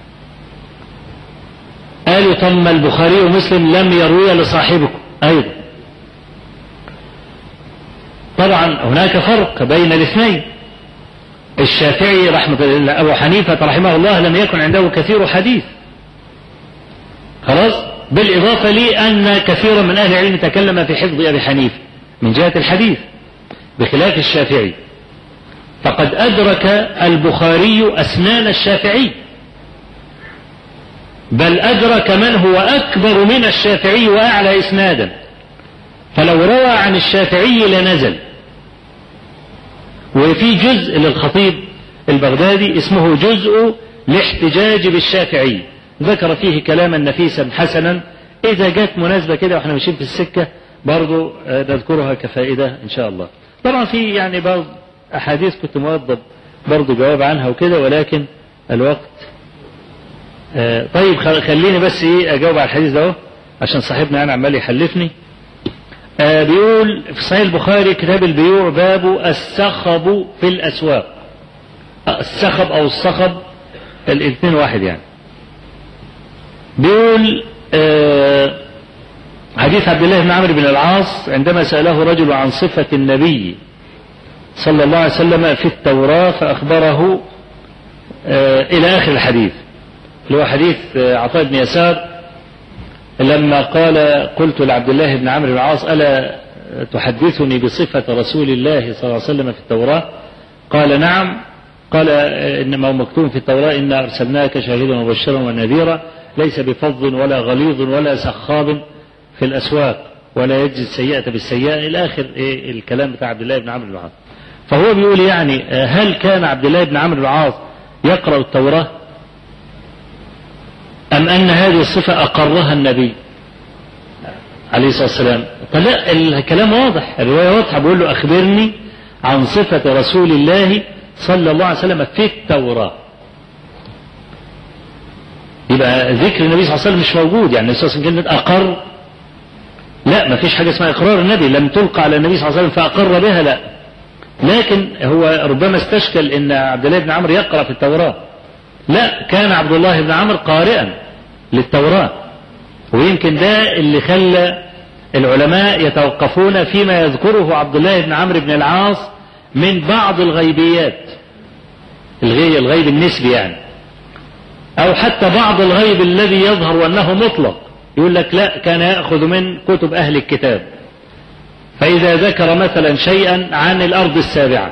قالوا ثم البخاري ومسلم لم يروي لصاحبكم أيضا طبعا هناك فرق بين الاثنين الشافعي رحمة الله أبو حنيفة رحمه الله لم يكن عنده كثير حديث خلاص بالإضافة لأن كثيرا من أهل العلم تكلم في حفظ أبي حنيفة من جهة الحديث بخلاف الشافعي فقد أدرك البخاري أسنان الشافعي بل أدرك من هو أكبر من الشافعي وأعلى إسنادا فلو روى عن الشافعي لنزل وفي جزء للخطيب البغدادي اسمه جزء الاحتجاج بالشافعي ذكر فيه كلاما نفيسا حسنا إذا جت مناسبة كده واحنا ماشيين في السكة برضو نذكرها كفائدة إن شاء الله طبعا في يعني بعض أحاديث كنت موضب برضو جواب عنها وكده ولكن الوقت آه طيب خليني بس ايه اجاوب على الحديث ده عشان صاحبنا انا عمال يحلفني آه بيقول في صحيح البخاري كتاب البيوع باب السخب في الاسواق السخب او الصخب الاثنين واحد يعني بيقول آه حديث عبد الله بن عمرو بن العاص عندما سأله رجل عن صفة النبي صلى الله عليه وسلم في التوراة فأخبره إلى آخر الحديث اللي هو حديث عطاء بن يسار لما قال قلت لعبد الله بن عمرو بن العاص ألا تحدثني بصفة رسول الله صلى الله عليه وسلم في التوراة قال نعم قال إنما هو مكتوب في التوراة إنا أرسلناك شاهدا ومبشرا ونذيرا ليس بفظ ولا غليظ ولا سخاب في الأسواق ولا يجزي السيئة بالسيئة إلى آخر إيه الكلام بتاع عبد الله بن عمرو بن العاص فهو بيقول يعني هل كان عبد الله بن عمرو بن العاص يقرأ التوراة أم أن هذه الصفة أقرها النبي عليه الصلاة والسلام فلا الكلام واضح الرواية واضحة بيقول له أخبرني عن صفة رسول الله صلى الله عليه وسلم في التوراة يبقى ذكر النبي صلى الله عليه وسلم مش موجود يعني النبي صلى الله عليه وسلم كلمة أقر لا ما فيش حاجة اسمها إقرار النبي لم تلقى على النبي صلى الله عليه وسلم فأقر بها لا لكن هو ربما استشكل ان عبد الله بن عمرو يقرأ في التوراة لا كان عبد الله بن عمرو قارئا للتوراة ويمكن ده اللي خلى العلماء يتوقفون فيما يذكره عبد الله بن عمرو بن العاص من بعض الغيبيات الغي الغيب النسبي يعني أو حتى بعض الغيب الذي يظهر أنه مطلق يقول لك لا كان يأخذ من كتب أهل الكتاب فإذا ذكر مثلا شيئا عن الأرض السابعة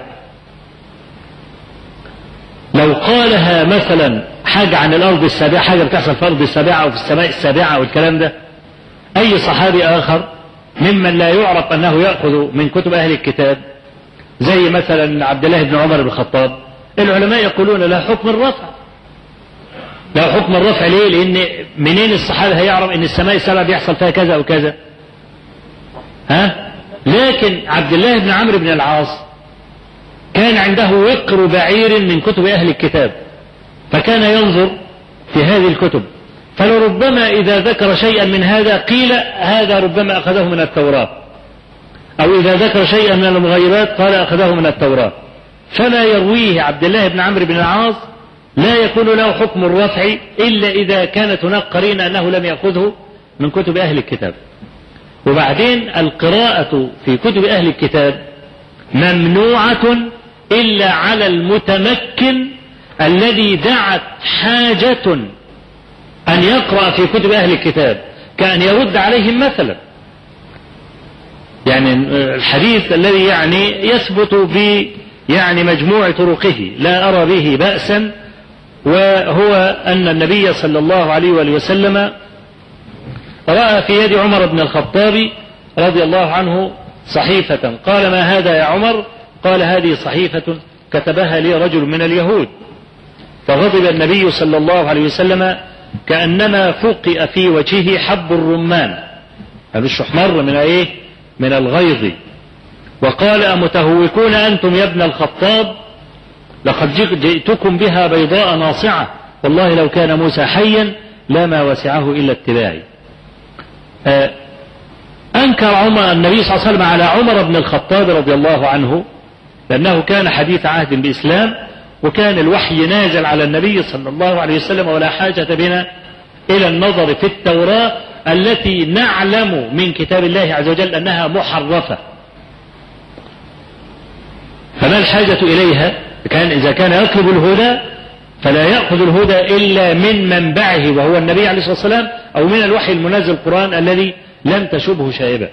لو قالها مثلا حاجة عن الأرض السابعة حاجة بتحصل في الأرض السابعة أو في السماء السابعة والكلام ده أي صحابي آخر ممن لا يعرف أنه يأخذ من كتب أهل الكتاب زي مثلا عبد الله بن عمر بن الخطاب العلماء يقولون لا حكم الرفع لا حكم الرفع ليه لأن منين الصحابي هيعرف أن السماء السابعة بيحصل فيها كذا أو كذا ها لكن عبد الله بن عمرو بن العاص كان عنده وقر بعير من كتب أهل الكتاب فكان ينظر في هذه الكتب فلربما إذا ذكر شيئا من هذا قيل هذا ربما أخذه من التوراة أو إذا ذكر شيئا من المغيبات قال أخذه من التوراة فما يرويه عبد الله بن عمرو بن العاص لا يكون له حكم الرفع إلا إذا كانت هناك قرينة أنه لم يأخذه من كتب أهل الكتاب وبعدين القراءة في كتب أهل الكتاب ممنوعة إلا على المتمكن الذي دعت حاجة أن يقرأ في كتب أهل الكتاب كأن يرد عليهم مثلا يعني الحديث الذي يعني يثبت ب يعني مجموع طرقه لا أرى به بأسا وهو أن النبي صلى الله عليه وآله وسلم رأى في يد عمر بن الخطاب رضي الله عنه صحيفة قال ما هذا يا عمر قال هذه صحيفة كتبها لي رجل من اليهود فغضب النبي صلى الله عليه وسلم كأنما فقئ في وجهه حب الرمان مش احمر من ايه من الغيظ وقال أمتهوكون أنتم يا ابن الخطاب لقد جئتكم بها بيضاء ناصعة والله لو كان موسى حيا لما وسعه إلا اتباعي أنكر عمر النبي صلى الله عليه وسلم على عمر بن الخطاب رضي الله عنه لأنه كان حديث عهد بإسلام وكان الوحي نازل على النبي صلى الله عليه وسلم ولا حاجة بنا إلى النظر في التوراة التي نعلم من كتاب الله عز وجل أنها محرفة فما الحاجة إليها كان إذا كان يطلب الهدى فلا يأخذ الهدى إلا من منبعه وهو النبي عليه الصلاة والسلام أو من الوحي المنزل القرآن الذي لم تشبه شائبة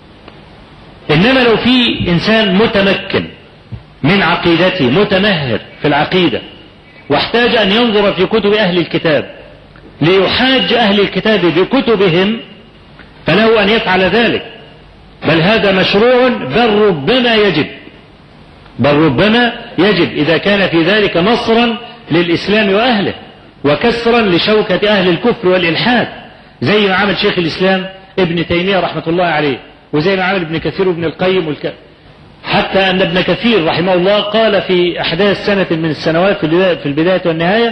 إنما لو في إنسان متمكن من عقيدته متمهر في العقيدة واحتاج أن ينظر في كتب أهل الكتاب ليحاج أهل الكتاب بكتبهم فله أن يفعل ذلك بل هذا مشروع بل ربما يجب بل ربما يجب إذا كان في ذلك نصرا للإسلام وأهله وكسرا لشوكة أهل الكفر والإلحاد زي ما عمل شيخ الإسلام ابن تيمية رحمة الله عليه وزي ما عمل ابن كثير وابن القيم والك... حتى أن ابن كثير رحمه الله قال في أحداث سنة من السنوات في البداية والنهاية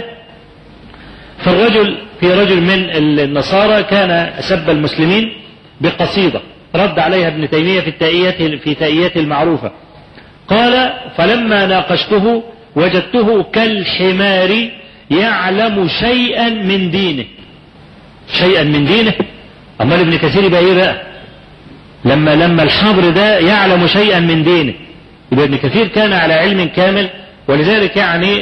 فالرجل في رجل من النصارى كان سب المسلمين بقصيدة رد عليها ابن تيمية في التائية في تائيته المعروفة قال فلما ناقشته وجدته كالحمار يعلم شيئا من دينه شيئا من دينه امال ابن كثير يبقى ايه بقى لما لما الحبر ده يعلم شيئا من دينه يبقى ابن كثير كان على علم كامل ولذلك يعني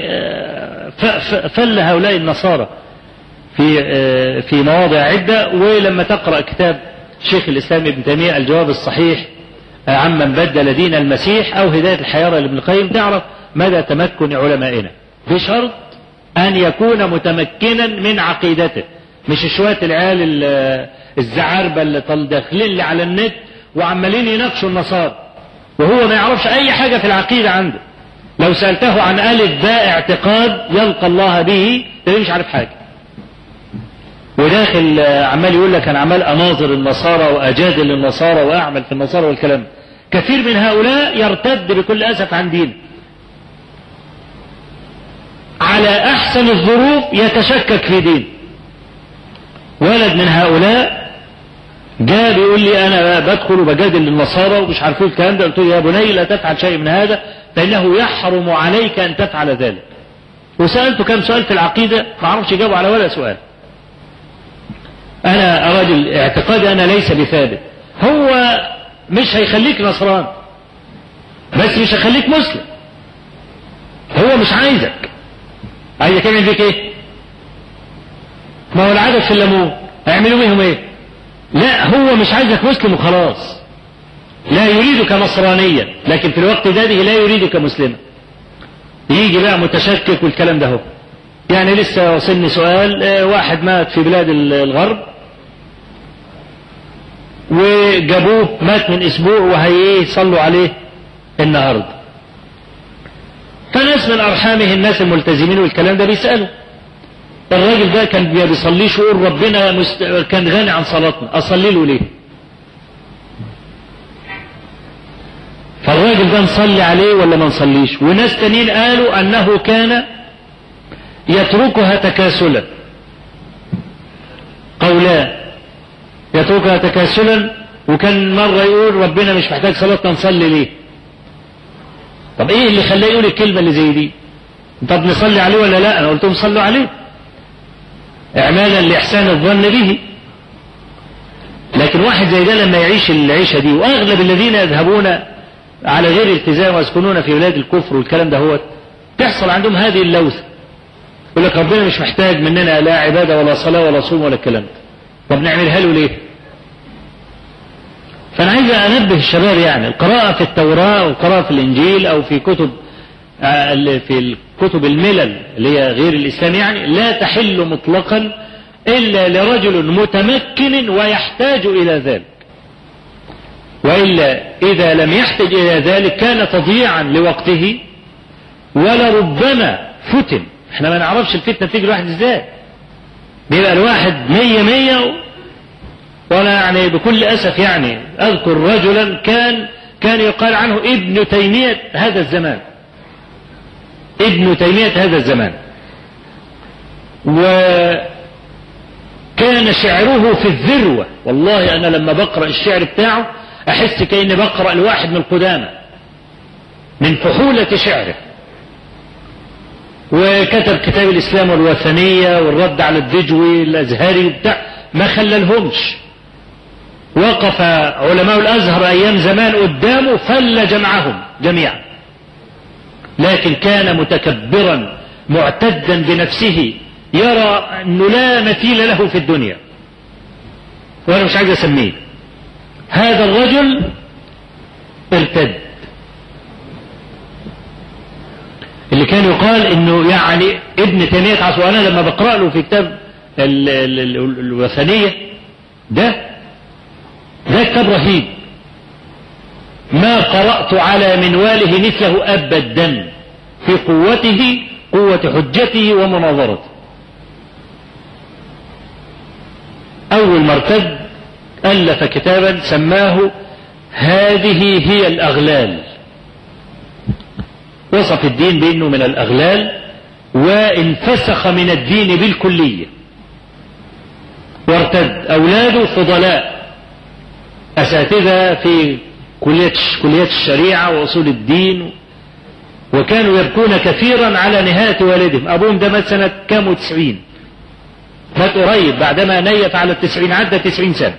فل هؤلاء النصارى في في مواضع عدة ولما تقرأ كتاب شيخ الإسلام ابن تيمية الجواب الصحيح عمن بدل دين المسيح أو هداية الحيارى لابن القيم تعرف مدى تمكن علمائنا بشرط أن يكون متمكنا من عقيدته مش شوية العيال الزعاربة اللي داخلين اللي على النت وعمالين يناقشوا النصارى وهو ما يعرفش أي حاجة في العقيدة عنده لو سألته عن ألف باء اعتقاد يلقى الله به تلاقيه مش عارف حاجة وداخل عمال يقول لك انا عمال اناظر النصارى واجادل النصارى واعمل في النصارى والكلام كثير من هؤلاء يرتد بكل اسف عن دينه على احسن الظروف يتشكك في دين ولد من هؤلاء جاء بيقول لي انا بدخل وبجادل النصارى ومش عارف ايه الكلام ده قلت له يا بني لا تفعل شيء من هذا فانه يحرم عليك ان تفعل ذلك وسالته كم سؤال في العقيده ما اعرفش يجاوب على ولا سؤال انا راجل اعتقادي انا ليس بثابت هو مش هيخليك نصران بس مش هيخليك مسلم هو مش عايزك عايزك يعمل فيك ايه ما هو العدد في الليمون هيعملوا بيهم ايه لا هو مش عايزك مسلم وخلاص لا يريدك نصرانيا لكن في الوقت ذاته لا يريدك مسلما يجي بقى متشكك والكلام ده هو يعني لسه وصلني سؤال آه، واحد مات في بلاد الغرب وجابوه مات من اسبوع وهيصلوا عليه النهارده فناس من ارحامه الناس الملتزمين والكلام ده بيسالوا الراجل ده كان ما بيصليش ويقول ربنا مست... كان غني عن صلاتنا اصلي له ليه فالراجل ده نصلي عليه ولا ما نصليش وناس تانيين قالوا انه كان يتركها تكاسلا قولان يتركها تكاسلا وكان مرة يقول ربنا مش محتاج صلاتنا نصلي ليه طب ايه اللي خلاه يقول الكلمة اللي زي دي طب نصلي عليه ولا لا انا قلت لهم صلوا عليه اعمالا لاحسان الظن به لكن واحد زي ده لما يعيش العيشة دي واغلب الذين يذهبون على غير التزام ويسكنون في بلاد الكفر والكلام ده هو تحصل عندهم هذه اللوثة يقول لك ربنا مش محتاج مننا لا عبادة ولا صلاة ولا صوم ولا الكلام ده طب نعملها له ليه فأنا عايز أنبه الشباب يعني القراءة في التوراة أو القراءة في الإنجيل أو في كتب آه، في كتب الملل اللي هي غير الإسلام يعني لا تحل مطلقا إلا لرجل متمكن ويحتاج إلى ذلك وإلا إذا لم يحتج إلى ذلك كان تضييعا لوقته ولربما فتن احنا ما نعرفش الفتنة بتيجي الواحد ازاي بيبقى الواحد مية مية وانا يعني بكل اسف يعني اذكر رجلا كان كان يقال عنه ابن تيمية هذا الزمان ابن تيمية هذا الزمان وكان شعره في الذروة والله انا لما بقرأ الشعر بتاعه احس كأني بقرأ الواحد من القدامى من فحولة شعره وكتب كتاب الإسلام والوثنية والرد على الدجوي الأزهري وبتاع ما خللهمش وقف علماء الأزهر أيام زمان قدامه فل جمعهم جميعا لكن كان متكبرا معتدا بنفسه يرى أنه لا مثيل له في الدنيا وأنا مش عايز أسميه هذا الرجل ارتد اللي كان يقال انه يعني ابن تيمية عصر انا لما بقرأ له في كتاب ال- ال- ال- الوثنية ده ده كتاب رهيب ما قرأت على منواله مثله أبدا في قوته قوة حجته ومناظرته أول ما ارتد ألف كتابا سماه هذه هي الأغلال وصف الدين بأنه من الأغلال وانفسخ من الدين بالكلية وارتد أولاده فضلاء أساتذة في كلية كليات الشريعة وأصول الدين وكانوا يبكون كثيرا على نهاية والدهم أبوهم ده مات سنة كام وتسعين مات قريب بعدما نيت على التسعين عدى تسعين سنة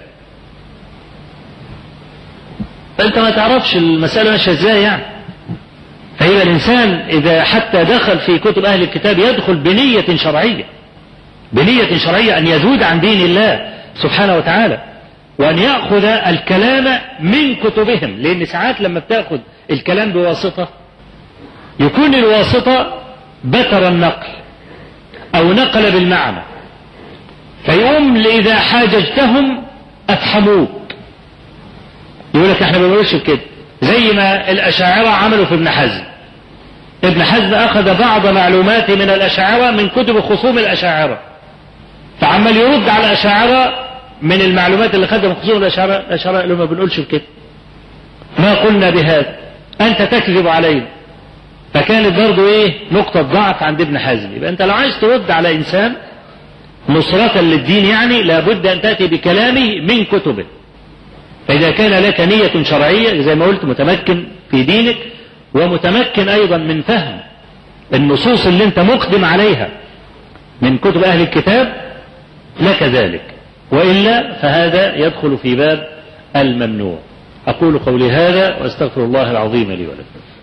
فأنت ما تعرفش المسألة ماشية ازاي يعني فيبقى الإنسان إذا حتى دخل في كتب أهل الكتاب يدخل بنية شرعية بنية شرعية أن يزود عن دين الله سبحانه وتعالى وأن يأخذ الكلام من كتبهم لأن ساعات لما بتأخذ الكلام بواسطة يكون الواسطة بتر النقل أو نقل بالمعنى فيقوم إذا حاججتهم أفهموك يقول لك احنا ما بنقولش كده زي ما الأشاعرة عملوا في ابن حزم ابن حزم أخذ بعض معلوماته من الأشاعرة من كتب خصوم الأشاعرة فعمال يرد على الأشاعرة من المعلومات اللي خدها من خصوم الأشاعرة الأشاعرة قالوا ما بنقولش كده ما قلنا بهذا أنت تكذب علينا فكانت برضو إيه نقطة ضعف عند ابن حزم يبقى أنت لو عايز ترد على إنسان نصرة للدين يعني لابد أن تأتي بكلامه من كتبه فإذا كان لك نية شرعية زي ما قلت متمكن في دينك ومتمكن أيضا من فهم النصوص اللي أنت مقدم عليها من كتب أهل الكتاب لك ذلك وإلا فهذا يدخل في باب الممنوع أقول قولي هذا وأستغفر الله العظيم لي ولكم